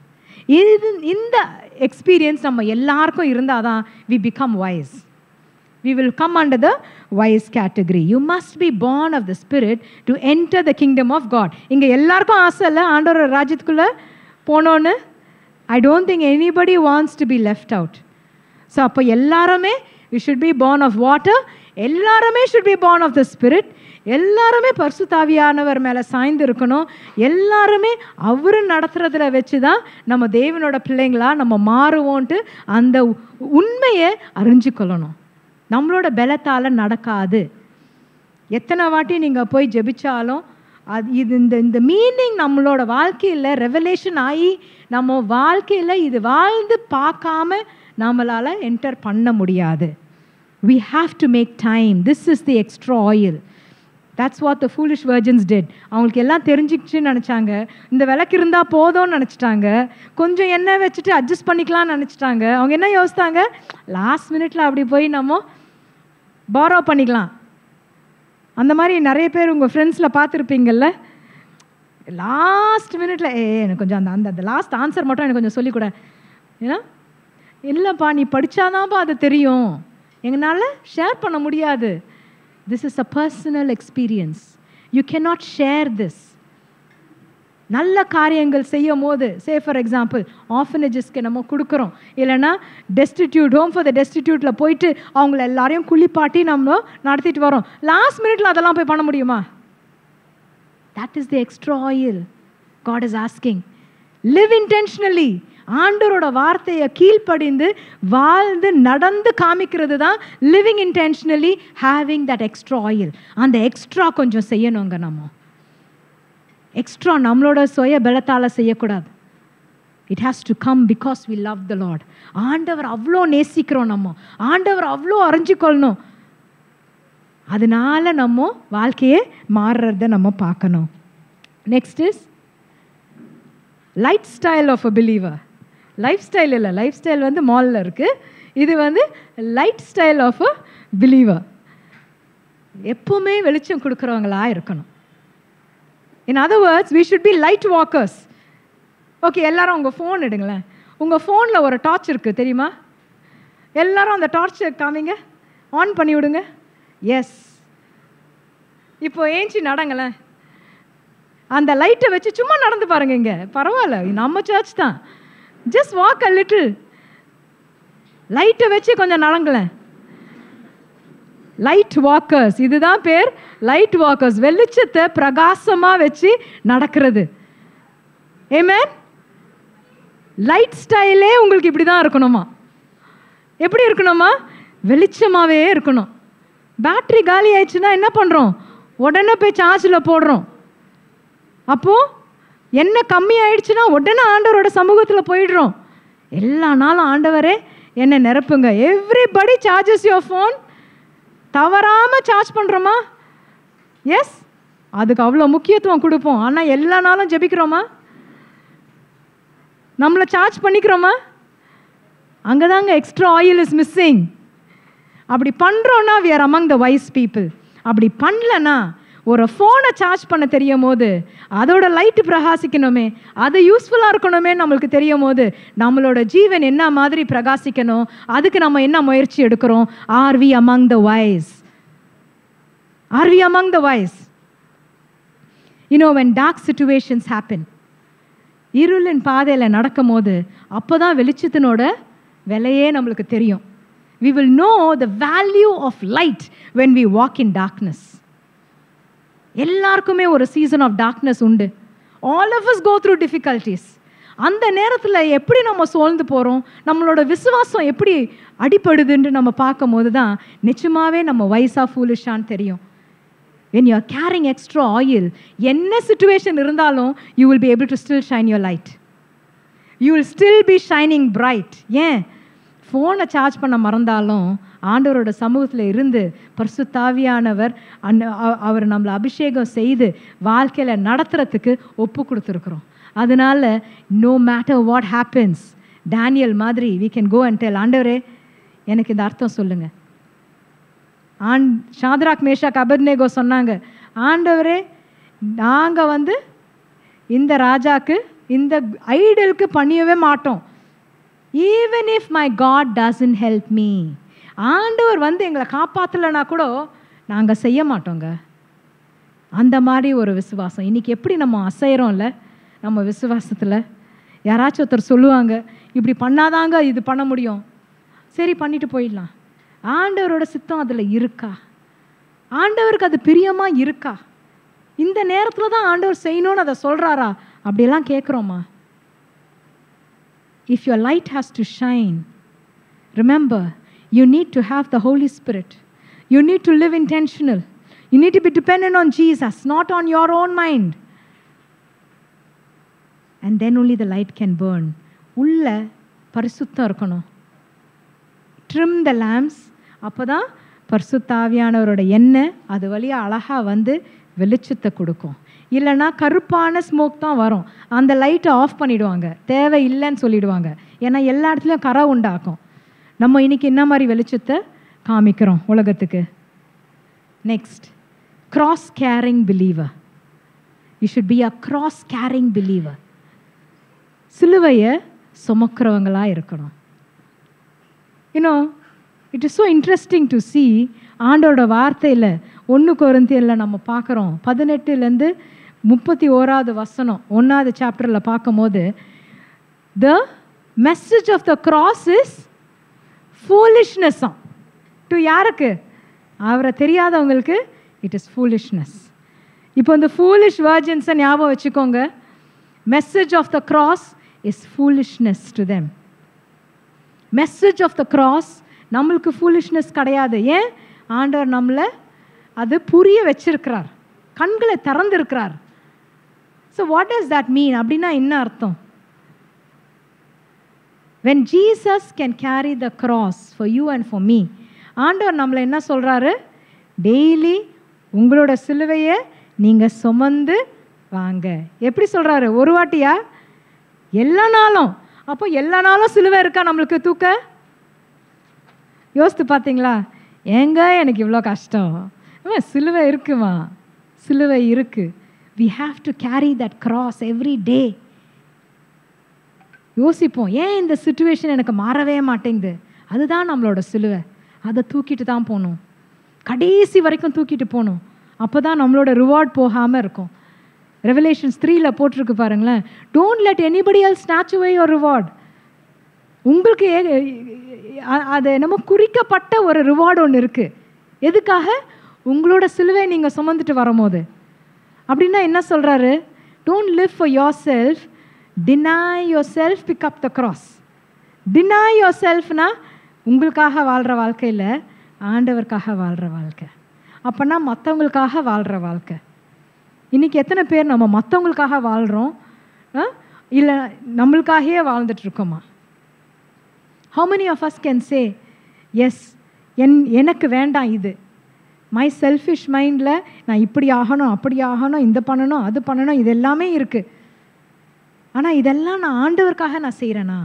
இது இந்த எக்ஸ்பீரியன்ஸ் நம்ம எல்லாருக்கும் இருந்தால் தான் we become wise we will come under the wise category. You must be born of the Spirit to enter the kingdom of God. இங்கே எல்லாருக்கும் ஆசை இல்லை ஆண்டவர் ராஜ்யத்துக்குள்ளே போனோன்னு I don't think anybody wants to be left out so அப்போ எல்லாருமே we should be born of water எல்லாருமே should be born of the Spirit எல்லாருமே பரிசுத்தாவியானவர் மேலே சாய்ந்து இருக்கணும் எல்லாருமே அவர் நடத்துறதுல வச்சு தான் நம்ம தேவனோட பிள்ளைங்களா நம்ம மாறுவோன்ட்டு அந்த உ- உண்மையை அறிஞ்சுக்கொள்ளணும் நம்மளோட பலத்தால் நடக்காது எத்தனை வாட்டி நீங்கள் போய் ஜெபிச்சாலும் அது இது இந்த இந்த மீனிங் நம்மளோட வாழ்க்கையில் ரெவலேஷன் ஆகி நம்ம வாழ்க்கையில் இது வாழ்ந்து பார்க்காம நம்மளால் என்டர் பண்ண முடியாது we have to make time this is the extra oil that's what the foolish virgins did அவங்களுக்கு எல்லாம் தெரிஞ்சிக்கிச்சுன்னு நினச்சாங்க இந்த விளக்கு இருந்தால் போதும்னு நினச்சிட்டாங்க கொஞ்சம் எண்ணெய் வச்சுட்டு அட்ஜஸ்ட் பண்ணிக்கலாம்னு நினச்சிட்டாங்க அவங்க என்ன யோசித்தாங்க லாஸ்ட் மினிட்ல அப்படி போய் நம்ம பாரோ பண்ணிக்கலாம் அந்த மாதிரி நிறைய பேர் உங்கள் ஃப்ரெண்ட்ஸில் பார்த்துருப்பீங்கல்ல லாஸ்ட் மினிட்ல ஏ எனக்கு கொஞ்சம் அந்த அந்த அந்த லாஸ்ட் ஆன்சர் மட்டும் எனக்கு கொஞ்சம் சொல்லிக் கொடு ஏன்னா இல்லைப்பா நீ படித்தாதான்ப்பா அது தெரியும் எங்களால் ஷேர் பண்ண முடியாது this is a personal experience you cannot share this நல்ல காரியங்கள் செய்யும் போது சே ஃபார் எக்ஸாம்பிள் ஆஃபனேஜஸ்க்கு நம்ம கொடுக்குறோம் இல்லைன்னா டெஸ்டிடியூட் ஹோம் ஃபார் த டெஸ்டிடியூட்டில் போயிட்டு அவங்கள எல்லாரையும் குளிப்பாட்டி நம்ம நடத்திட்டு வரோம் லாஸ்ட் மினிட்ல அதெல்லாம் போய் பண்ண முடியுமா that is the extra oil God is asking live intentionally ஆண்டவரோட வார்த்தையை கீழ்ப்படிந்து வாழ்ந்து நடந்து காமிக்கிறது தான் living intentionally having that extra oil அந்த எக்ஸ்ட்ரா கொஞ்சம் செய்யணுங்க நம்ம எக்ஸ்ட்ரா நம்மளோட சுய பலத்தால் செய்யக்கூடாது it has to come because we love the Lord ஆண்டவர் அவ்வளோ நேசிக்கிறோம் நம்ம ஆண்டவர் அவ்வளோ அறிஞ்சிக்கொள்ளணும் அதனால நம்ம வாழ்க்கையே மாறுறத நம்ம பார்க்கணும் next is light style of a believer life style இல்லை லைஃப் ஸ்டைல் வந்து மாலில் இருக்குது இது வந்து light style of a believer எப்பவுமே வெளிச்சம் கொடுக்குறவங்களா இருக்கணும் in other words we should be light walkers okay எல்லாரும் உங்கள் ஃபோன் எடுங்களேன் உங்கள் ஃபோனில் ஒரு டார்ச் இருக்குது தெரியுமா எல்லாரும் அந்த டார்ச்சை காமிங்க ஆன் பண்ணி விடுங்க எஸ் இப்போ ஏஞ்சி நடங்களேன் அந்த லைட்டை வச்சு சும்மா நடந்து பாருங்க இங்க பரவாயில்ல நம்ம சர்ச் தான் ஜஸ்ட் வாக் அ லிட்டில் லைட்டை வச்சு கொஞ்சம் நடங்களேன் லைட் வாக்கர்ஸ் இதுதான் பேர் லைட் வாக்கர்ஸ் வெளிச்சத்தை பிரகாசமா வச்சு நடக்கிறது ஏமேன் லைட் ஸ்டைலே உங்களுக்கு இப்படி தான் இருக்கணுமா எப்படி இருக்கணுமா வெளிச்சமாகவே இருக்கணும் பேட்ரி காலி ஆயிடுச்சுன்னா என்ன பண்ணுறோம் உடனே போய் சார்ஜில் போடுறோம் அப்போது என்ன கம்மி ஆயிடுச்சுன்னா உடனே ஆண்டவரோட சமூகத்தில் போயிடுறோம் எல்லா நாளும் ஆண்டவரே என்ன நிரப்புங்க எவ்ரிபடி சார்ஜஸ் யோர் ஃபோன் தவறாமல் சார்ஜ் பண்ணுறோமா எஸ் அதுக்கு அவ்வளோ முக்கியத்துவம் கொடுப்போம் ஆனால் எல்லா நாளும் ஜெபிக்கிறோமா நம்மளை சார்ஜ் பண்ணிக்கிறோமா அங்கே தாங்க எக்ஸ்ட்ரா ஆயில் இஸ் மிஸ்ஸிங் அப்படி பண்ணுறோன்னா we are among the wise people அப்படி பண்ணலன்னா ஒரு ஃபோனை சார்ஜ் பண்ண தெரியும் போது அதோட லைட்டு பிரகாசிக்கணுமே அது யூஸ்ஃபுல்லாக இருக்கணுமே நம்மளுக்கு தெரியும் போது நம்மளோட ஜீவன் என்ன மாதிரி பிரகாசிக்கணும் அதுக்கு நம்ம என்ன முயற்சி எடுக்கிறோம் are we among the wise are we among the wise you know when dark situations happen இருளின் பாதையில் நடக்கும் போது அப்போ தான் வெளிச்சத்தினோட விலையே நம்மளுக்கு தெரியும் we will know the value of light when we walk in darkness எல்லாருக்குமே ஒரு சீசன் ஆஃப் டார்க்னஸ் உண்டு all of us go through difficulties அந்த நேரத்தில் எப்படி நம்ம சோர்ந்து போகிறோம் நம்மளோட விசுவாசம் எப்படி அடிப்படுதுன்னு நம்ம பார்க்கும் போது தான் நிச்சயமாகவே நம்ம வயசாக ஃபூலிஷான்னு தெரியும் when you are carrying extra oil என்ன சுச்சுவேஷன் இருந்தாலும் you will be able to still shine your light you will still be shining bright ஏன் ஃபோனை சார்ஜ் பண்ண மறந்தாலும் ஆண்டவரோட சமூகத்தில் இருந்து பரிசுத்தாவியானவர் அன் அ- அவர் நம்மளை அபிஷேகம் செய்து வாழ்க்கையில் நடத்துறதுக்கு ஒப்பு கொடுத்துருக்குறோம் அதனால no matter what happens Daniel மாதிரி we can go and tell ஆண்டவரே எனக்கு இந்த அர்த்தம் சொல்லுங்கள் ஆண் ஷாத்ராக் மேஷாக் அபர்னேகோ சொன்னாங்க ஆண்டவரே நாங்கள் வந்து இந்த ராஜாக்கு இந்த ஐடலுக்கு பண்ணியவே மாட்டோம் even if my God doesn't help me ஆண்டவர் வந்து எங்களை காப்பாற்றலைன்னா கூட நாங்கள் செய்ய மாட்டோங்க அந்த மாதிரி ஒரு விசுவாசம் இன்னைக்கு எப்படி நம்ம அசைகிறோம்ல நம்ம விசுவாசத்தில் யாராச்சும் ஒருத்தர் சொல்லுவாங்க இப்படி பண்ணாதாங்க இது பண்ண முடியும் சரி பண்ணிட்டு போயிடலாம் ஆண்டவரோட சித்தம் அதில் இருக்கா ஆண்டவருக்கு அது பிரியமாக இருக்கா இந்த நேரத்தில் தான் ஆண்டவர் செய்யணும்னு அதை சொல்கிறாரா அப்படியெல்லாம் கேட்குறோமா if your light has to shine, remember, you need to have the Holy Spirit. You need to live intentional. You need to be dependent on Jesus, not on your own mind. And then only the light can burn. உள்ள பரிசுத்தம் இருக்கணும் ட்ரிம் த லேம்ப்ஸ் அப்போ தான் பரிசுத்தாவியானவரோட எண்ணெய் அது வழியாக அழகாக வந்து வெளிச்சத்தை கொடுக்கும் இல்லைன்னா கருப்பான ஸ்மோக் தான் வரும் அந்த லைட்டை ஆஃப் பண்ணிடுவாங்க தேவை இல்லைன்னு சொல்லிடுவாங்க ஏன்னா எல்லா இடத்துலையும் கரை உண்டாக்கும் நம்ம இன்னைக்கு என்ன மாதிரி வெளிச்சத்தை காமிக்கிறோம் உலகத்துக்கு next cross carrying believer you should be a cross carrying believer சிலுவையை சுமக்கிறவங்களாக இருக்கணும் you know it is so interesting to see ஆண்டோட வார்த்தையில் ஒன்று குறந்தியில் நம்ம பார்க்குறோம் பதினெட்டுலேருந்து முப்பத்தி ஓராவது வசனம் ஒன்றாவது சாப்டரில் பார்க்கும்போது the message of the cross is ஃபூலிஷ்னஸ்ஸாம் டு யாருக்கு அவரை தெரியாதவங்களுக்கு இட் இஸ் ஃபூலிஷ்னஸ் இப்போ இந்த ஃபூலிஷ் வேர்ஜன்ஸை ஞாபகம் வச்சுக்கோங்க message of the cross is foolishness to them message of the cross நம்மளுக்கு ஃபூலிஷ்னஸ் கிடையாது ஏன் ஆண்டவர் நம்மளை அது புரிய வச்சிருக்கிறார் கண்களை திறந்திருக்கிறார் so what does that mean அப்படின்னா என்ன அர்த்தம் when Jesus can carry the cross for you and for me ஆண்டவர் நம்மளை என்ன சொல்கிறாரு டெய்லி உங்களோட சிலுவையை நீங்கள் சுமந்து வாங்க எப்படி சொல்கிறாரு ஒரு வாட்டியா எல்லா நாளும் அப்போ எல்லா நாளும் சிலுவை இருக்கா நம்மளுக்கு தூக்க யோசித்து பார்த்தீங்களா ஏங்க எனக்கு இவ்வளோ கஷ்டம் ஆமா, சிலுவை இருக்குமா சிலுவை இருக்கு we have to carry that cross every day யோசிப்போம் ஏன் இந்த சுச்சுவேஷன் எனக்கு மாறவே மாட்டேங்குது அதுதான் நம்மளோட சிலுவை அதை தூக்கிட்டு தான் போகணும் கடைசி வரைக்கும் தூக்கிட்டு போகணும் அப்போ தான் நம்மளோட ரிவார்ட் போகாமல் இருக்கும் ரெவலேஷன்ஸ் த்ரீல போட்டிருக்கு பாருங்களேன் don't let anybody L snatch away your reward உங்களுக்கு ஏ- அ- அது என்னமோ குறிக்கப்பட்ட ஒரு ரிவார்டு ஒன்று இருக்குது எதுக்காக உங்களோட சிலுவை நீங்கள் சுமந்துட்டு வரும்போது அப்படின்னா என்ன சொல்கிறாரு don't live for yourself deny yourself pick up the cross deny your செல்ஃப்னா உங்களுக்காக வாழ்கிற வாழ்க்கை இல்லை ஆண்டவருக்காக வாழ்கிற வாழ்க்கை அப்போனா மற்றவங்களுக்காக வாழ்கிற வாழ்க்கை இன்றைக்கி எத்தனை பேர் நம்ம மற்றவங்களுக்காக வாழ்கிறோம் இல்லை நம்மளுக்காகவே வாழ்ந்துட்டு இருக்கோமா how many of us can say yes என் எனக்கு வேண்டாம் இது மை செல்ஃபிஷ் மைண்டில் நான் இப்படி ஆகணும் அப்படி ஆகணும் இந்த பண்ணணும் அது பண்ணணும் இது எல்லாமே இருக்குது ஆனால் இதெல்லாம் நான் ஆண்டவருக்காக நான் செய்கிறேனா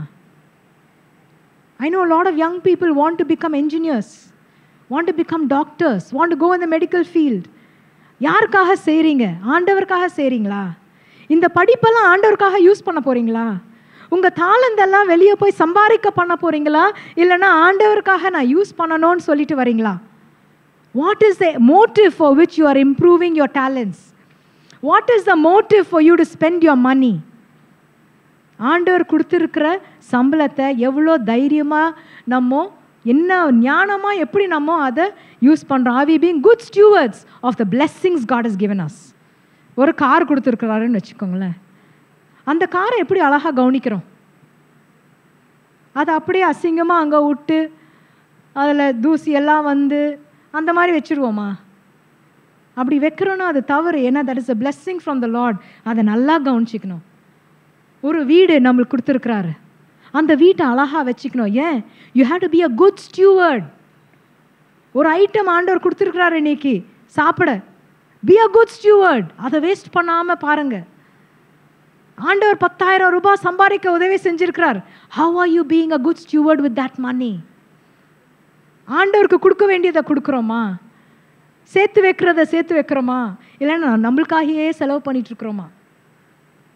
I know lot of young people want to become engineers want to become doctors want to go in the medical field யாருக்காக செய்கிறீங்க ஆண்டவருக்காக செய்கிறீங்களா இந்த படிப்பெல்லாம் ஆண்டவருக்காக யூஸ் பண்ண போகிறீங்களா உங்கள் தாளந்தெல்லாம் வெளியே போய் சம்பாதிக்க பண்ண போகிறீங்களா இல்லைன்னா ஆண்டவருக்காக நான் யூஸ் பண்ணணும்னு சொல்லிட்டு வரீங்களா what is the motive for which you are improving your talents what is the motive for you to spend your money ஆண்டவர் கொடுத்துருக்கிற சம்பளத்தை எவ்வளோ தைரியமாக நம்ம என்ன ஞானமாக எப்படி நம்ம அதை யூஸ் பண்ணுறோம் are we being good stewards of the blessings God is given us ஒரு கார் கொடுத்துருக்குறாருன்னு வச்சுக்கோங்களேன் அந்த காரை எப்படி அழகாக கவனிக்கிறோம் அதை அப்படியே அசிங்கமாக அங்கே விட்டு அதில் தூசி எல்லாம் வந்து அந்த மாதிரி வச்சுருவோமா அப்படி வைக்கிறோன்னா அது தவறு ஏன்னா that is a blessing from the Lord அதை நல்லா கவனிச்சிக்கணும் ஒரு வீடு நம்மளுக்கு கொடுத்துருக்குறாரு அந்த வீட்டை அழகாக வச்சுக்கணும் ஏன் you have to be a good steward ஒரு ஐட்டம் ஆண்டவர் கொடுத்துருக்குறாரு இன்னைக்கு சாப்பிட பி அ குட் ஸ்டியூவர்ட் அதை வேஸ்ட் பண்ணாமல் பாருங்க ஆண்டவர் பத்தாயிரம் ரூபாய் சம்பாதிக்க உதவி செஞ்சிருக்கிறார் how are you being a good steward with that money ஆண்டவருக்கு கொடுக்க வேண்டியதை கொடுக்குறோமா சேர்த்து வைக்கிறத சேர்த்து வைக்கிறோமா இல்லைன்னா நம்மளுக்காகவே செலவு பண்ணிட்டு இருக்கிறோமா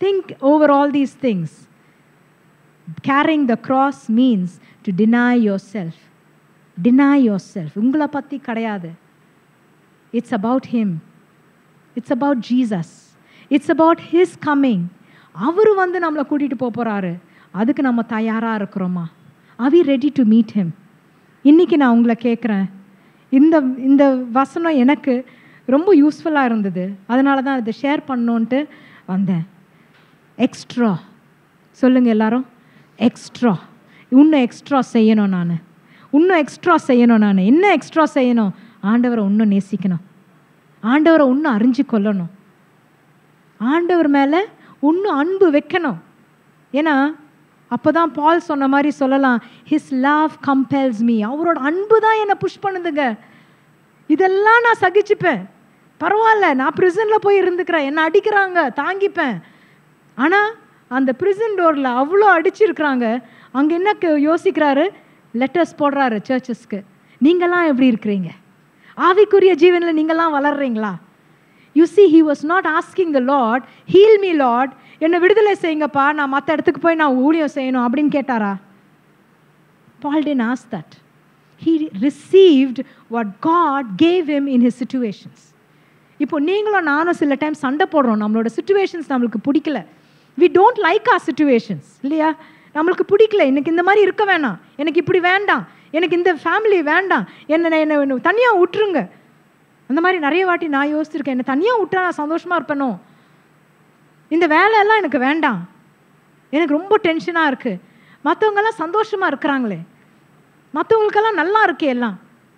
think over all these things. Carrying the cross means to deny yourself. Deny yourself. உங்களை பற்றி கிடையாது it's about him it's about Jesus it's about his coming அவர் வந்து நம்மளை கூட்டிகிட்டு போக போகிறாரு அதுக்கு நம்ம தயாராக இருக்கிறோமா are we ready to meet him இன்றைக்கி நான் உங்களை கேட்குறேன் இந்த இந்த வசனம் எனக்கு ரொம்ப யூஸ்ஃபுல்லாக இருந்தது அதனால தான் இதை ஷேர் பண்ணோன்ட்டு வந்தேன் எக்ஸ்ட்ரா சொல்லுங்கள் எல்லாரும் எக்ஸ்ட்ரா இன்னும் எக்ஸ்ட்ரா செய்யணும் நான் இன்னும் எக்ஸ்ட்ரா செய்யணும் நான் என்ன எக்ஸ்ட்ரா செய்யணும் ஆண்டவரை இன்னும் நேசிக்கணும் ஆண்டவரை இன்னும் அறிஞ்சு கொள்ளணும் ஆண்டவர் மேலே இன்னும் அன்பு வைக்கணும் ஏன்னா அப்போ தான் பால் சொன்ன மாதிரி சொல்லலாம் ஹிஸ் லவ் கம்பெல்ஸ் மீ அவரோட அன்பு தான் என்னை புஷ் பண்ணுதுங்க இதெல்லாம் நான் சகிச்சுப்பேன் பரவாயில்ல நான் ப்ரிசனில் போய் இருந்துக்கிறேன் என்னை அடிக்கிறாங்க தாங்கிப்பேன் ஆனால் அந்த ப்ரிசன் டோரில் அவ்வளோ அடிச்சிருக்கிறாங்க அங்கே என்ன க- யோசிக்கிறாரு லெட்டர்ஸ் போடுறாரு சர்ச்சஸ்க்கு நீங்களாம் எப்படி இருக்கிறீங்க ஆவிக்குரிய ஜீவனில் நீங்களாம் வளர்றீங்களா you see he was not asking the lord heal me lord என்னை விடுதலை செய்யுங்கப்பா நான் மற்ற இடத்துக்கு போய் நான் ஊழியம் செய்யணும் அப்படின்னு கேட்டாரா பால் didn't ask that he received what god gave him in his situations இப்போ நீங்களும் நானும் சில டைம் சண்டை போடுறோம் நம்மளோட சுச்சுவேஷன்ஸ் நம்மளுக்கு பிடிக்கல we don't like our situations இல்லையா நம்மளுக்கு பிடிக்கல எனக்கு இந்த மாதிரி இருக்க வேணாம் எனக்கு இப்படி வேண்டாம் எனக்கு இந்த ஃபேமிலி வேண்டாம் என்ன என்ன தனியாக விட்டுருங்க அந்த மாதிரி நிறைய வாட்டி நான் யோசிச்சிருக்கேன் என்னை தனியாக விட்டா நான் சந்தோஷமாக இருப்பேனோ இந்த வேலையெல்லாம் எனக்கு வேண்டாம் எனக்கு ரொம்ப டென்ஷனாக இருக்குது மற்றவங்கெல்லாம் சந்தோஷமாக இருக்கிறாங்களே மற்றவங்களுக்கெல்லாம் நல்லா இருக்கே எல்லாம்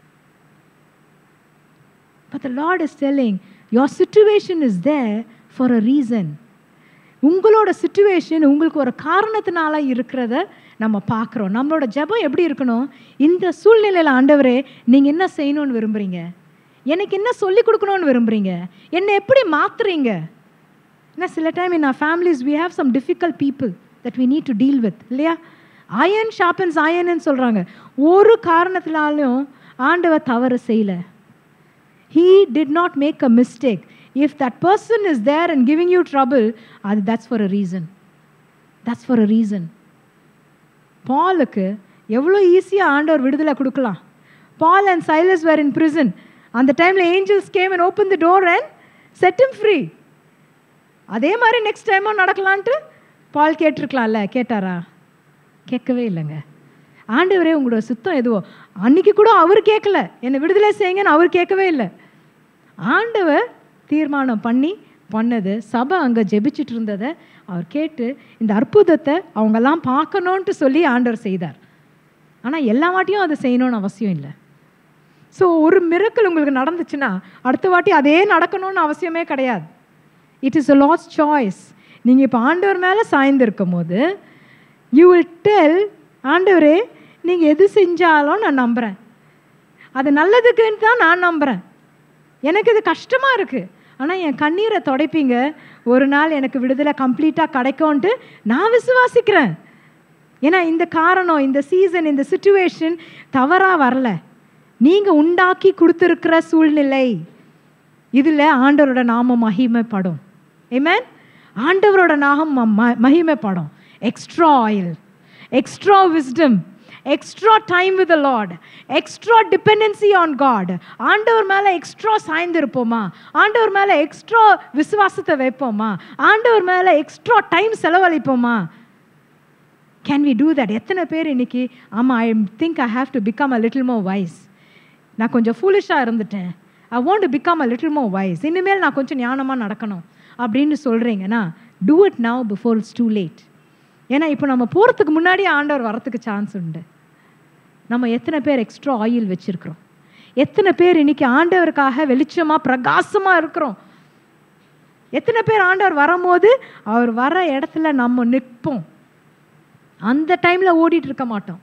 But the Lord is telling, your situation is there for a reason. உங்களோட சுச்சுவேஷன் உங்களுக்கு ஒரு காரணத்தினால இருக்கிறத நம்ம பார்க்குறோம் நம்மளோட ஜெபம் எப்படி இருக்கணும் இந்த சூழ்நிலையில் ஆண்டவரே நீங்கள் என்ன செய்யணும்னு விரும்புகிறீங்க எனக்கு என்ன சொல்லி கொடுக்கணும்னு விரும்புகிறீங்க என்னை எப்படி மாத்துறீங்க ஏன்னா சில time in our families we have some difficult people that we need to deal with இல்லையா அயன் ஷாப்பன்ஸ் அயன்னு சொல்கிறாங்க ஒரு காரணத்தினாலும் ஆண்டவர் தவறு செய்யலை he did not make a mistake if that person is there and giving you trouble அது that's for a reason that's for a reason பாலுக்கு எவ்வளோ ஈஸியாக ஆண்டவர் விடுதலை கொடுக்கலாம் Paul and Silas were in prison அந்த டைமில் angels came and open the door and set him free அதே மாதிரி நெக்ஸ்ட் டைமும் நடக்கலான்ட்டு பால் கேட்டிருக்கலாம்ல கேட்டாரா கேட்கவே இல்லைங்க ஆண்டவரே உங்களோட சுத்தம் எதுவோ அன்னைக்கு கூட அவர் கேட்கல என்னை விடுதலை செய்யுங்கன்னு அவர் கேட்கவே இல்லை ஆண்டவர் தீர்மானம் பண்ணி பண்ணது சபை அங்கே ஜெபிச்சிட்டு இருந்ததை அவர் கேட்டு இந்த அற்புதத்தை அவங்கெல்லாம் பார்க்கணுன்ட்டு சொல்லி ஆண்டவர் செய்தார் ஆனால் எல்லா வாட்டியும் அதை செய்யணும்னு அவசியம் இல்லை ஸோ ஒரு மிரக்கல் உங்களுக்கு நடந்துச்சுன்னா அடுத்த வாட்டி அதே நடக்கணும்னு அவசியமே கிடையாது it is a loss choice நீங்கள் இப்போ ஆண்டவர் மேலே சாய்ந்திருக்கும் போது யூ வில் டெல் ஆண்டவரே நீங்கள் எது செஞ்சாலும் நான் நம்புகிறேன் அது நல்லதுக்குன்னு தான் நான் நம்புகிறேன் எனக்கு இது கஷ்டமாக இருக்குது ஆனால் என் கண்ணீரை துடைப்பீங்க ஒரு நாள் எனக்கு விடுதலை கம்ப்ளீட்டாக கிடைக்கும்ன்ட்டு நான் விசுவாசிக்கிறேன் ஏன்னா இந்த காரணம் இந்த சீசன் இந்த சுச்சுவேஷன் தவறாக வரல நீங்கள் உண்டாக்கி கொடுத்துருக்கிற சூழ்நிலை இதில் ஆண்டவரோட நாமம் மகிமைப்படும் ஏமேன் ஆண்டவரோட நாமம் ம- ம- மகிமைப்படும் extra oil extra wisdom extra time with Lord extra dependency on God ஆண்டவர் மேலே எக்ஸ்ட்ரா சாய்ந்திருப்போமா ஆண்டவர் மேலே எக்ஸ்ட்ரா விசுவாசத்தை வைப்போமா ஆண்டவர் மேலே எக்ஸ்ட்ரா டைம் செலவழிப்போமா கேன் வி டூ தட் எத்தனை பேர் இன்னைக்கு ஆமாம் I think I have to become a little more wise நான் கொஞ்சம் ஃபூலிஷாக இருந்துட்டேன் I want to become a little more wise இனிமேல் நான் கொஞ்சம் ஞானமாக நடக்கணும் அப்படின்னு சொல்கிறீங்கன்னா do it now before it's too late ஏன்னா இப்போ நம்ம போகிறதுக்கு முன்னாடி ஆண்டவர் வரத்துக்கு சான்ஸ் உண்டு நம்ம எத்தனை பேர் எக்ஸ்ட்ரா ஆயில் வச்சுருக்கிறோம் எத்தனை பேர் இன்னைக்கு ஆண்டவருக்காக வெளிச்சமாக பிரகாசமாக இருக்கிறோம் எத்தனை பேர் ஆண்டவர் வரும்போது அவர் வர இடத்துல நம்ம நிற்போம் அந்த டைமில் ஓடிட்டு இருக்க மாட்டோம்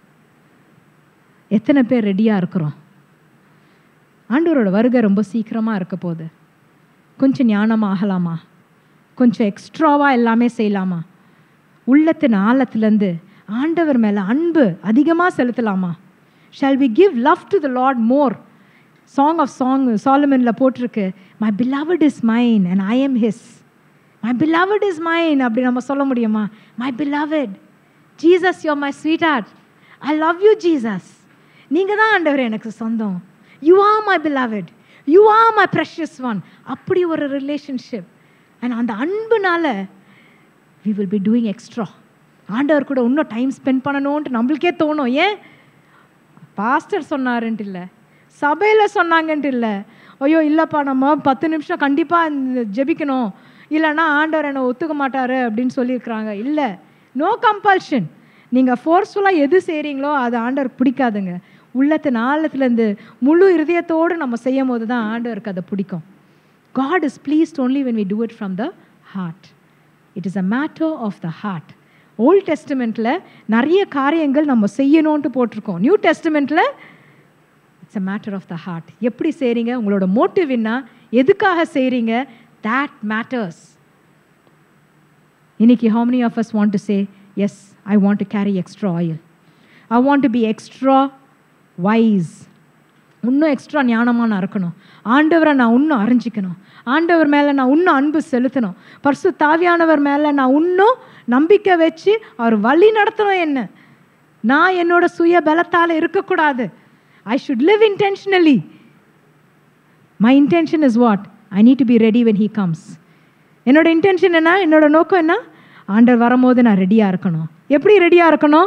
எத்தனை பேர் ரெடியாக இருக்கிறோம் ஆண்டவரோட வருகை ரொம்ப சீக்கிரமாக இருக்க போகுது கொஞ்சம் ஞானமாக ஆகலாமா கொஞ்சம் எக்ஸ்ட்ராவாக எல்லாமே செய்யலாமா உள்ளத்தின் ஆழத்துலேருந்து ஆண்டவர் மேலே அன்பு அதிகமாக செலுத்தலாமா shall we give love to the Lord more song of song சாலமனில் போட்டிருக்கு my beloved is mine and I am his my beloved is mine அப்படி நம்ம சொல்ல முடியுமா my beloved Jesus you my sweetheart I love you Jesus நீங்கள் தான் ஆண்டவர் எனக்கு சொந்தம் you are my beloved you are my precious one அப்படி ஒரு ரிலேஷன்ஷிப் அண்ட் அந்த அன்புனால we will be doing extra ஆண்டவர் கூட இன்னும் டைம் ஸ்பெண்ட் பண்ணணும்ன்ட்டு நம்மளுக்கே தோணும் ஏன் பாஸ்டர் சொன்னாருன்ட்டு இல்லை சபையில் சொன்னாங்கன்ட்டு இல்லை ஐயோ இல்லைப்பா நம்ம பத்து நிமிஷம் கண்டிப்பாக ஜெபிக்கணும் இல்லைன்னா ஆண்டவர் என்னை ஒத்துக்க மாட்டார் அப்படின்னு சொல்லியிருக்கிறாங்க இல்லை நோ கம்பல்ஷன் நீங்கள் ஃபோர்ஸ்ஃபுல்லாக எது செய்கிறீங்களோ அது ஆண்டவர் பிடிக்காதுங்க உள்ளத்தின் ஆழத்துலேருந்து முழு இருதயத்தோடு நம்ம செய்யும் போது தான் ஆண்டவருக்கு அதை பிடிக்கும் God is pleased only when we do it from the heart it is a matter of the heart old டெஸ்டிமெண்ட்டில் நிறைய காரியங்கள் நம்ம செய்யணும்ன்ட்டு போட்டிருக்கோம் நியூ டெஸ்டிமெண்ட்டில் it's a matter of the heart எப்படி செய்கிறீங்க உங்களோட மோட்டிவ் என்ன எதுக்காக செய்கிறீங்க தேட் மேட்டர்ஸ் இன்னைக்கு how many of us want to say yes i want to carry extra oil i want to be extra wise இன்னும் எக்ஸ்ட்ரா ஞானமாக நான் இருக்கணும் ஆண்டவரை நான் இன்னும் அறிஞ்சிக்கணும் ஆண்டவர் மேலே நான் இன்னும் அன்பு செலுத்தணும் பர்சு தாவியானவர் மேலே நான் இன்னும் நம்பிக்கை வச்சு அவர் வழி நடத்தணும் என்ன நான் என்னோட சுய பலத்தால் இருக்கக்கூடாது I should live intentionally my intention is what I need to be ready when he comes என்னோட இன்டென்ஷன் என்ன என்னோட நோக்கம் என்ன ஆண்டவர் வரும்போது நான் ரெடியாக இருக்கணும் எப்படி ரெடியாக இருக்கணும்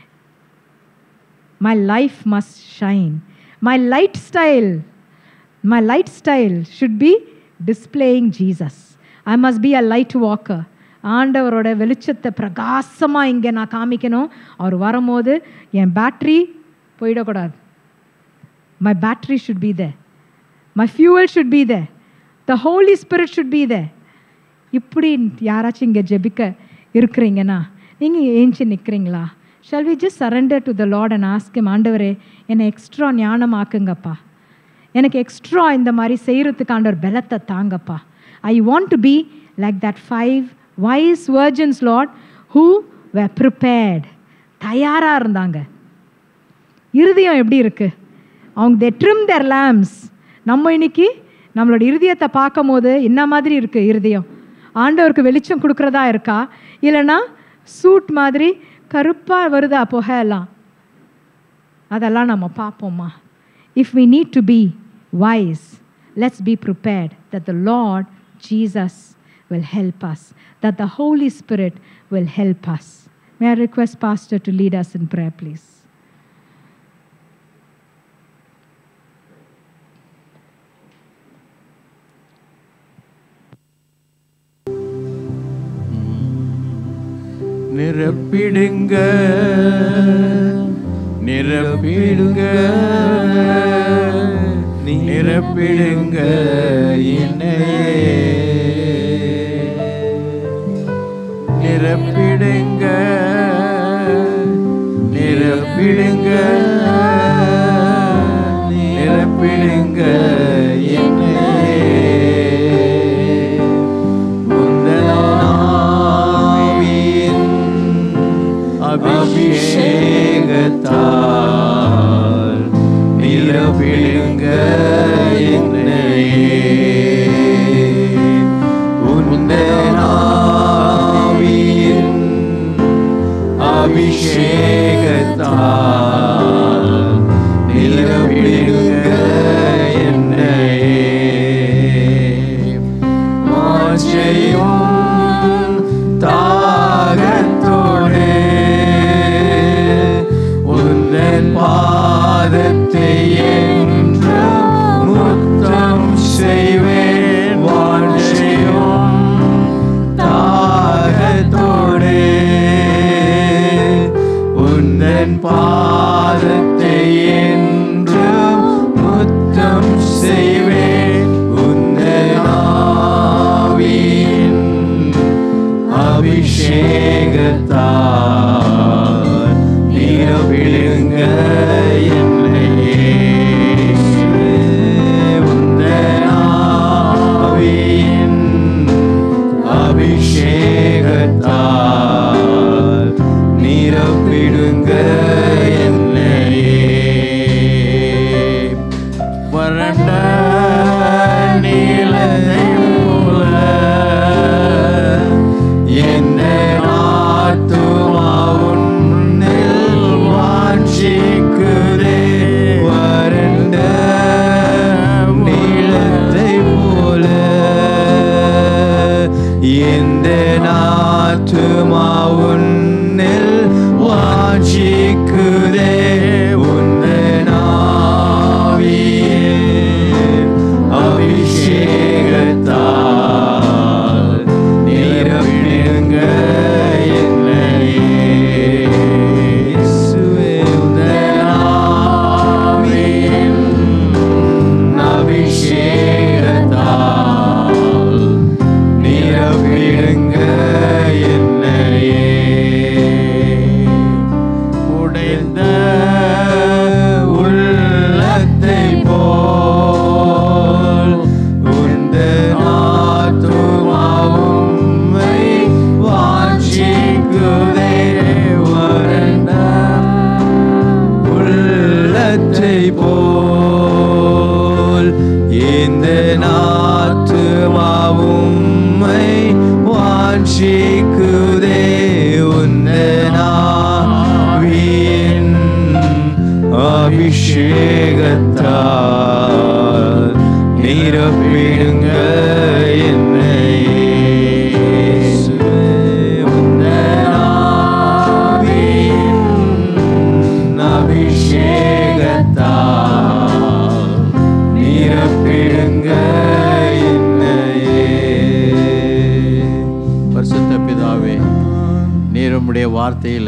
my life must shine my light style my light style should be displaying Jesus I must be a light walker ஆண்டவரோட வெளிச்சத்தை பிரகாசமாக இங்கே நான் காமிக்கணும் அவர் வரும்போது என் பேட்ரி போயிடக்கூடாது my battery should be there my fuel should be there the Holy Spirit should be there இப்படி யாராச்சும் இங்கே ஜெபிக்க இருக்கிறீங்கன்னா நீங்கள் ஏஞ்சி நிற்கிறீங்களா shall we just surrender to the Lord and ask him ஆண்டவரே என்னை எக்ஸ்ட்ரா ஞானமாக்குங்கப்பா எனக்கு எக்ஸ்ட்ரா இந்த மாதிரி செய்கிறதுக்கு ஆண்டவர் பலத்தை தாங்கப்பா I want to be like that five wise virgins Lord who were prepared தயாராக இருந்தாங்க இருதயம் எப்படி இருக்கு அவங்க தே ட்ரிம் தேர் லேம்ஸ் நம்ம இன்னைக்கு நம்மளோட இருதயத்தை பார்க்கும் போது என்ன மாதிரி இருக்கு இருதயம் ஆண்டவருக்கு வெளிச்சம் கொடுக்குறதா இருக்கா இல்லைன்னா சூட் மாதிரி கருப்பாக வருதா புகை எல்லாம் அதெல்லாம் நம்ம பார்ப்போம்மா if we need to be wise let's be prepared that the Lord Jesus will help us, that the Holy Spirit will help us. May I request Pastor to lead us in prayer, please? நிரப்பிடுங்க நிரப்பிடுங்க நிரப்பிடுங்க என்னையே நிரப்பிடுங்க நிரப்பிடுங்க நிரப்பிடுங்க என்னையே உந்தனாவின் அபிஷேகத்தால் நிரப்பிடுங்க என்னையே உந்தனாவின் அபிஷேகத்தால் நிரப்பிடுங்க என்னையே வாஞ்சையும் தாகத்தோடு உந்தன் பாதத்தை என்றும் முத்தம் செய்வேன் வாஞ்சையும் தாகத்தோடு உந்தன் பாதத்தை என்றும் முத்தம் செய்வேன் உந்தன் ஆவியின் அபிஷேகத்தால் நிரப்பிடுங்க என்னையே உந்தன் ஆவியின் அபிஷேகத்தால் நிரப்பிடுங்க என்னையே வறண்ட நீலத்தை போல வாஞ்சிக்குதே உந்தன் ஆவியின் அபிஷேகத்தால் நிரப்பிடுங்க என்னையே. இயேசுவே, உந்தன் ஆவியின் அபிஷேகத்தால் நிரப்பிடுங்க என்னையே. உடைந்த உள்ளத்தை போல் உந்தன் ஆத்துமா உம்மை வாஞ்சிக்குதே வறண்ட உள்ளத்தை போல் இந்த நாத்துமாவும்மை வாஞ்சிக்குதே உந்தனாவியின் அபிஷேகத்தால் நிரப்பிடுங்க என்னையே. இயேசுவே, உந்தனாவியின் அபிஷேகத்தால் நிரப்பிடுங்க என்னையே. பரிசுத்த பிதாவே நீர் உம்முடைய வார்த்தையில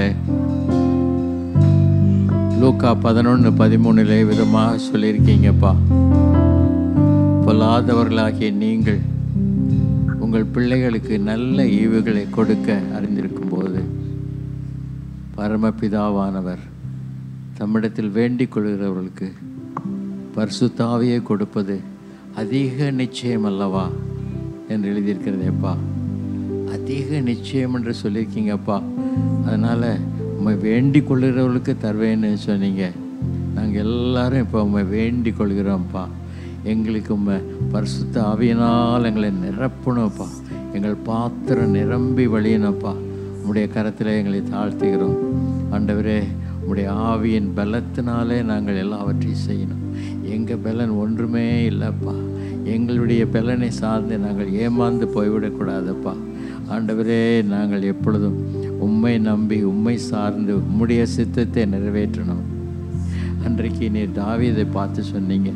லூக்கா பதினொன்று பதிமூணுல விதமாக சொல்லியிருக்கீங்கப்பா பொல்லாதவர்களாகிய நீங்கள் உங்கள் பிள்ளைகளுக்கு நல்ல ஈவுகளை கொடுக்க அறிந்திருக்கும் போது பரமபிதாவானவர் தம்மிடத்தில் வேண்டிக் கொள்கிறவர்களுக்கு பரிசுத்தாவியை கொடுப்பது அதிக நிச்சயம் அல்லவா என்று எழுதியிருக்கிறதேப்பா அதிக நிச்சயம் என்று சொல்லியிருக்கீங்கப்பா அதனால் உம்மை வேண்டிக் கொள்கிறவர்களுக்கு தருவேன்னு சொன்னீங்க நாங்கள் எல்லாரும் இப்போ உம்மை வேண்டிக் கொள்கிறோம்ப்பா எங்களுக்கு உம்மை பரிசுத்த ஆவியினால் எங்களை நிரப்பணும்ப்பா எங்கள் பாத்திரம் நிரம்பி வழியணும்ப்பா உம்முடைய கரத்தில் எங்களை தாழ்த்துகிறோம் ஆண்டவரே உம்முடைய ஆவியின் பலத்தினாலே நாங்கள் எல்லாவற்றையும் செய்யணும் எங்கள் பலன் ஒன்றுமே இல்லைப்பா எங்களுடைய பலனை சார்ந்து நாங்கள் ஏமாந்து போய்விடக்கூடாதுப்பா ஆண்டவரே நாங்கள் எப்பொழுதும் உம்மை நம்பி உம்மை சார்ந்து உம்முடைய சித்தத்தை நிறைவேற்றணும் அன்றைக்கு நீர் தாவீதை பார்த்து சொன்னீங்க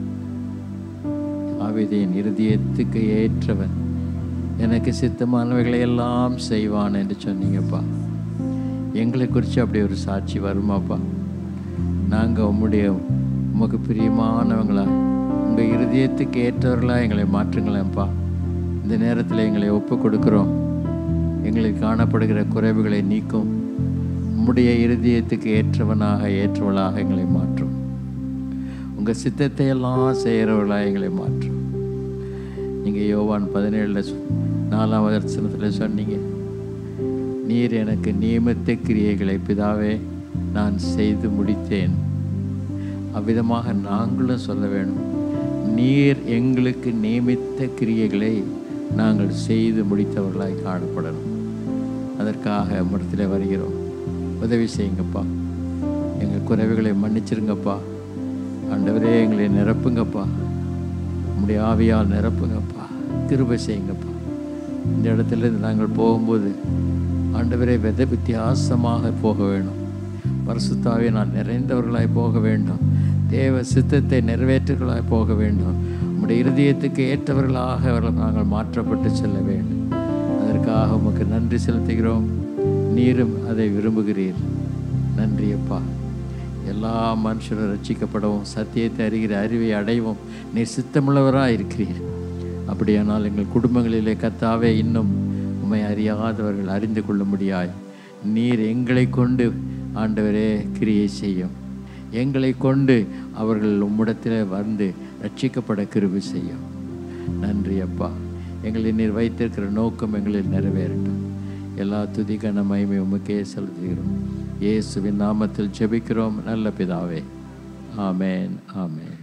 தாவீதின் இருதயத்துக்கு ஏற்றவன் எனக்கு சித்தமானவைகளை எல்லாம் செய்வான் என்று சொன்னீங்கப்பா எங்களை குறித்து அப்படி ஒரு சாட்சி வருமாப்பா நாங்கள் உம்முடைய உமக்கு பிரியமானவங்களா உங்கள் இருதயத்துக்கு ஏற்றவர்களா எங்களை மாற்றுங்களேன்ப்பா இந்த நேரத்தில் எங்களை ஒப்பு கொடுக்குறோம் எங்களுக்கு காணப்படுகிற குறைவுகளை நீக்கும் உம்முடைய இருதயத்துக்கு ஏற்றவனாக ஏற்றவளாக எங்களை மாற்றும் உங்கள் சித்தத்தை எல்லாம் செய்கிறவர்களாக எங்களை மாற்றும் நீங்கள் யோவான் பதினேழில் நாலாம் வசனத்தில் சொன்னீங்க நீர் எனக்கு நியமித்த கிரியைகளை பிதாவே நான் செய்து முடித்தேன் அவ்விதமாக நாங்களும் சொல்ல வேணும் நீர் எங்களுக்கு நியமித்த கிரியைகளை நாங்கள் செய்து முடித்தவர்களாய் காணப்படணும் அதற்காக முடத்தில் வருகிறோம் உதவி செய்யுங்கப்பா எங்கள் குறைவுகளை மன்னிச்சிருங்கப்பா ஆண்டவரே எங்களை நிரப்புங்கப்பா உம்முடைய ஆவியால் நிரப்புங்கப்பா கிருபை செய்யுங்கப்பா இந்த இடத்துல இருந்து நாங்கள் போகும்போது ஆண்டவரே வித வித்தியாசமாக போக வேணும் பரிசுத்தாவே நான் நிறைந்தவர்களாய் போக வேண்டும் தேவ சித்தத்தை நிறைவேற்றுகளாய் போக வேண்டும் உம்முடைய இருதயத்துக்கு ஏற்றவர்களாக அவர்கள் நாங்கள் மாற்றப்பட்டு செல்ல வேண்டும் அதற்காக உமக்கு நன்றி செலுத்துகிறோம் நீரும் அதை விரும்புகிறீர் நன்றி அப்பா எல்லா மனுஷரும் ரட்சிக்கப்படவும் சத்தியத்தை அறிகிற அறிவை அடையவும் நீர் சித்தமுள்ளவராக இருக்கிறீர் அப்படியானால் எங்கள் குடும்பங்களிலே கத்தாவே இன்னும் உம்மை அறியாதவர்கள் அறிந்து கொள்ள முடியாய் நீர் எங்களை கொண்டு ஆண்டவரே கிரியை செய்யும் எங்களை கொண்டு அவர்கள் உம்மிடத்தில் வந்து ரட்சிக்கப்பட கிருபை செய்யும் நன்றி அப்பா எங்களை நீர் வைத்திருக்கிற நோக்கம் எங்களில் நிறைவேறட்டும் எல்லா துதி கன மகிமை உமக்கே செலுத்துகிறோம் இயேசுவின் நாமத்தில் ஜெபிக்கிறோம் நல்ல பிதாவே ஆமென் ஆமென்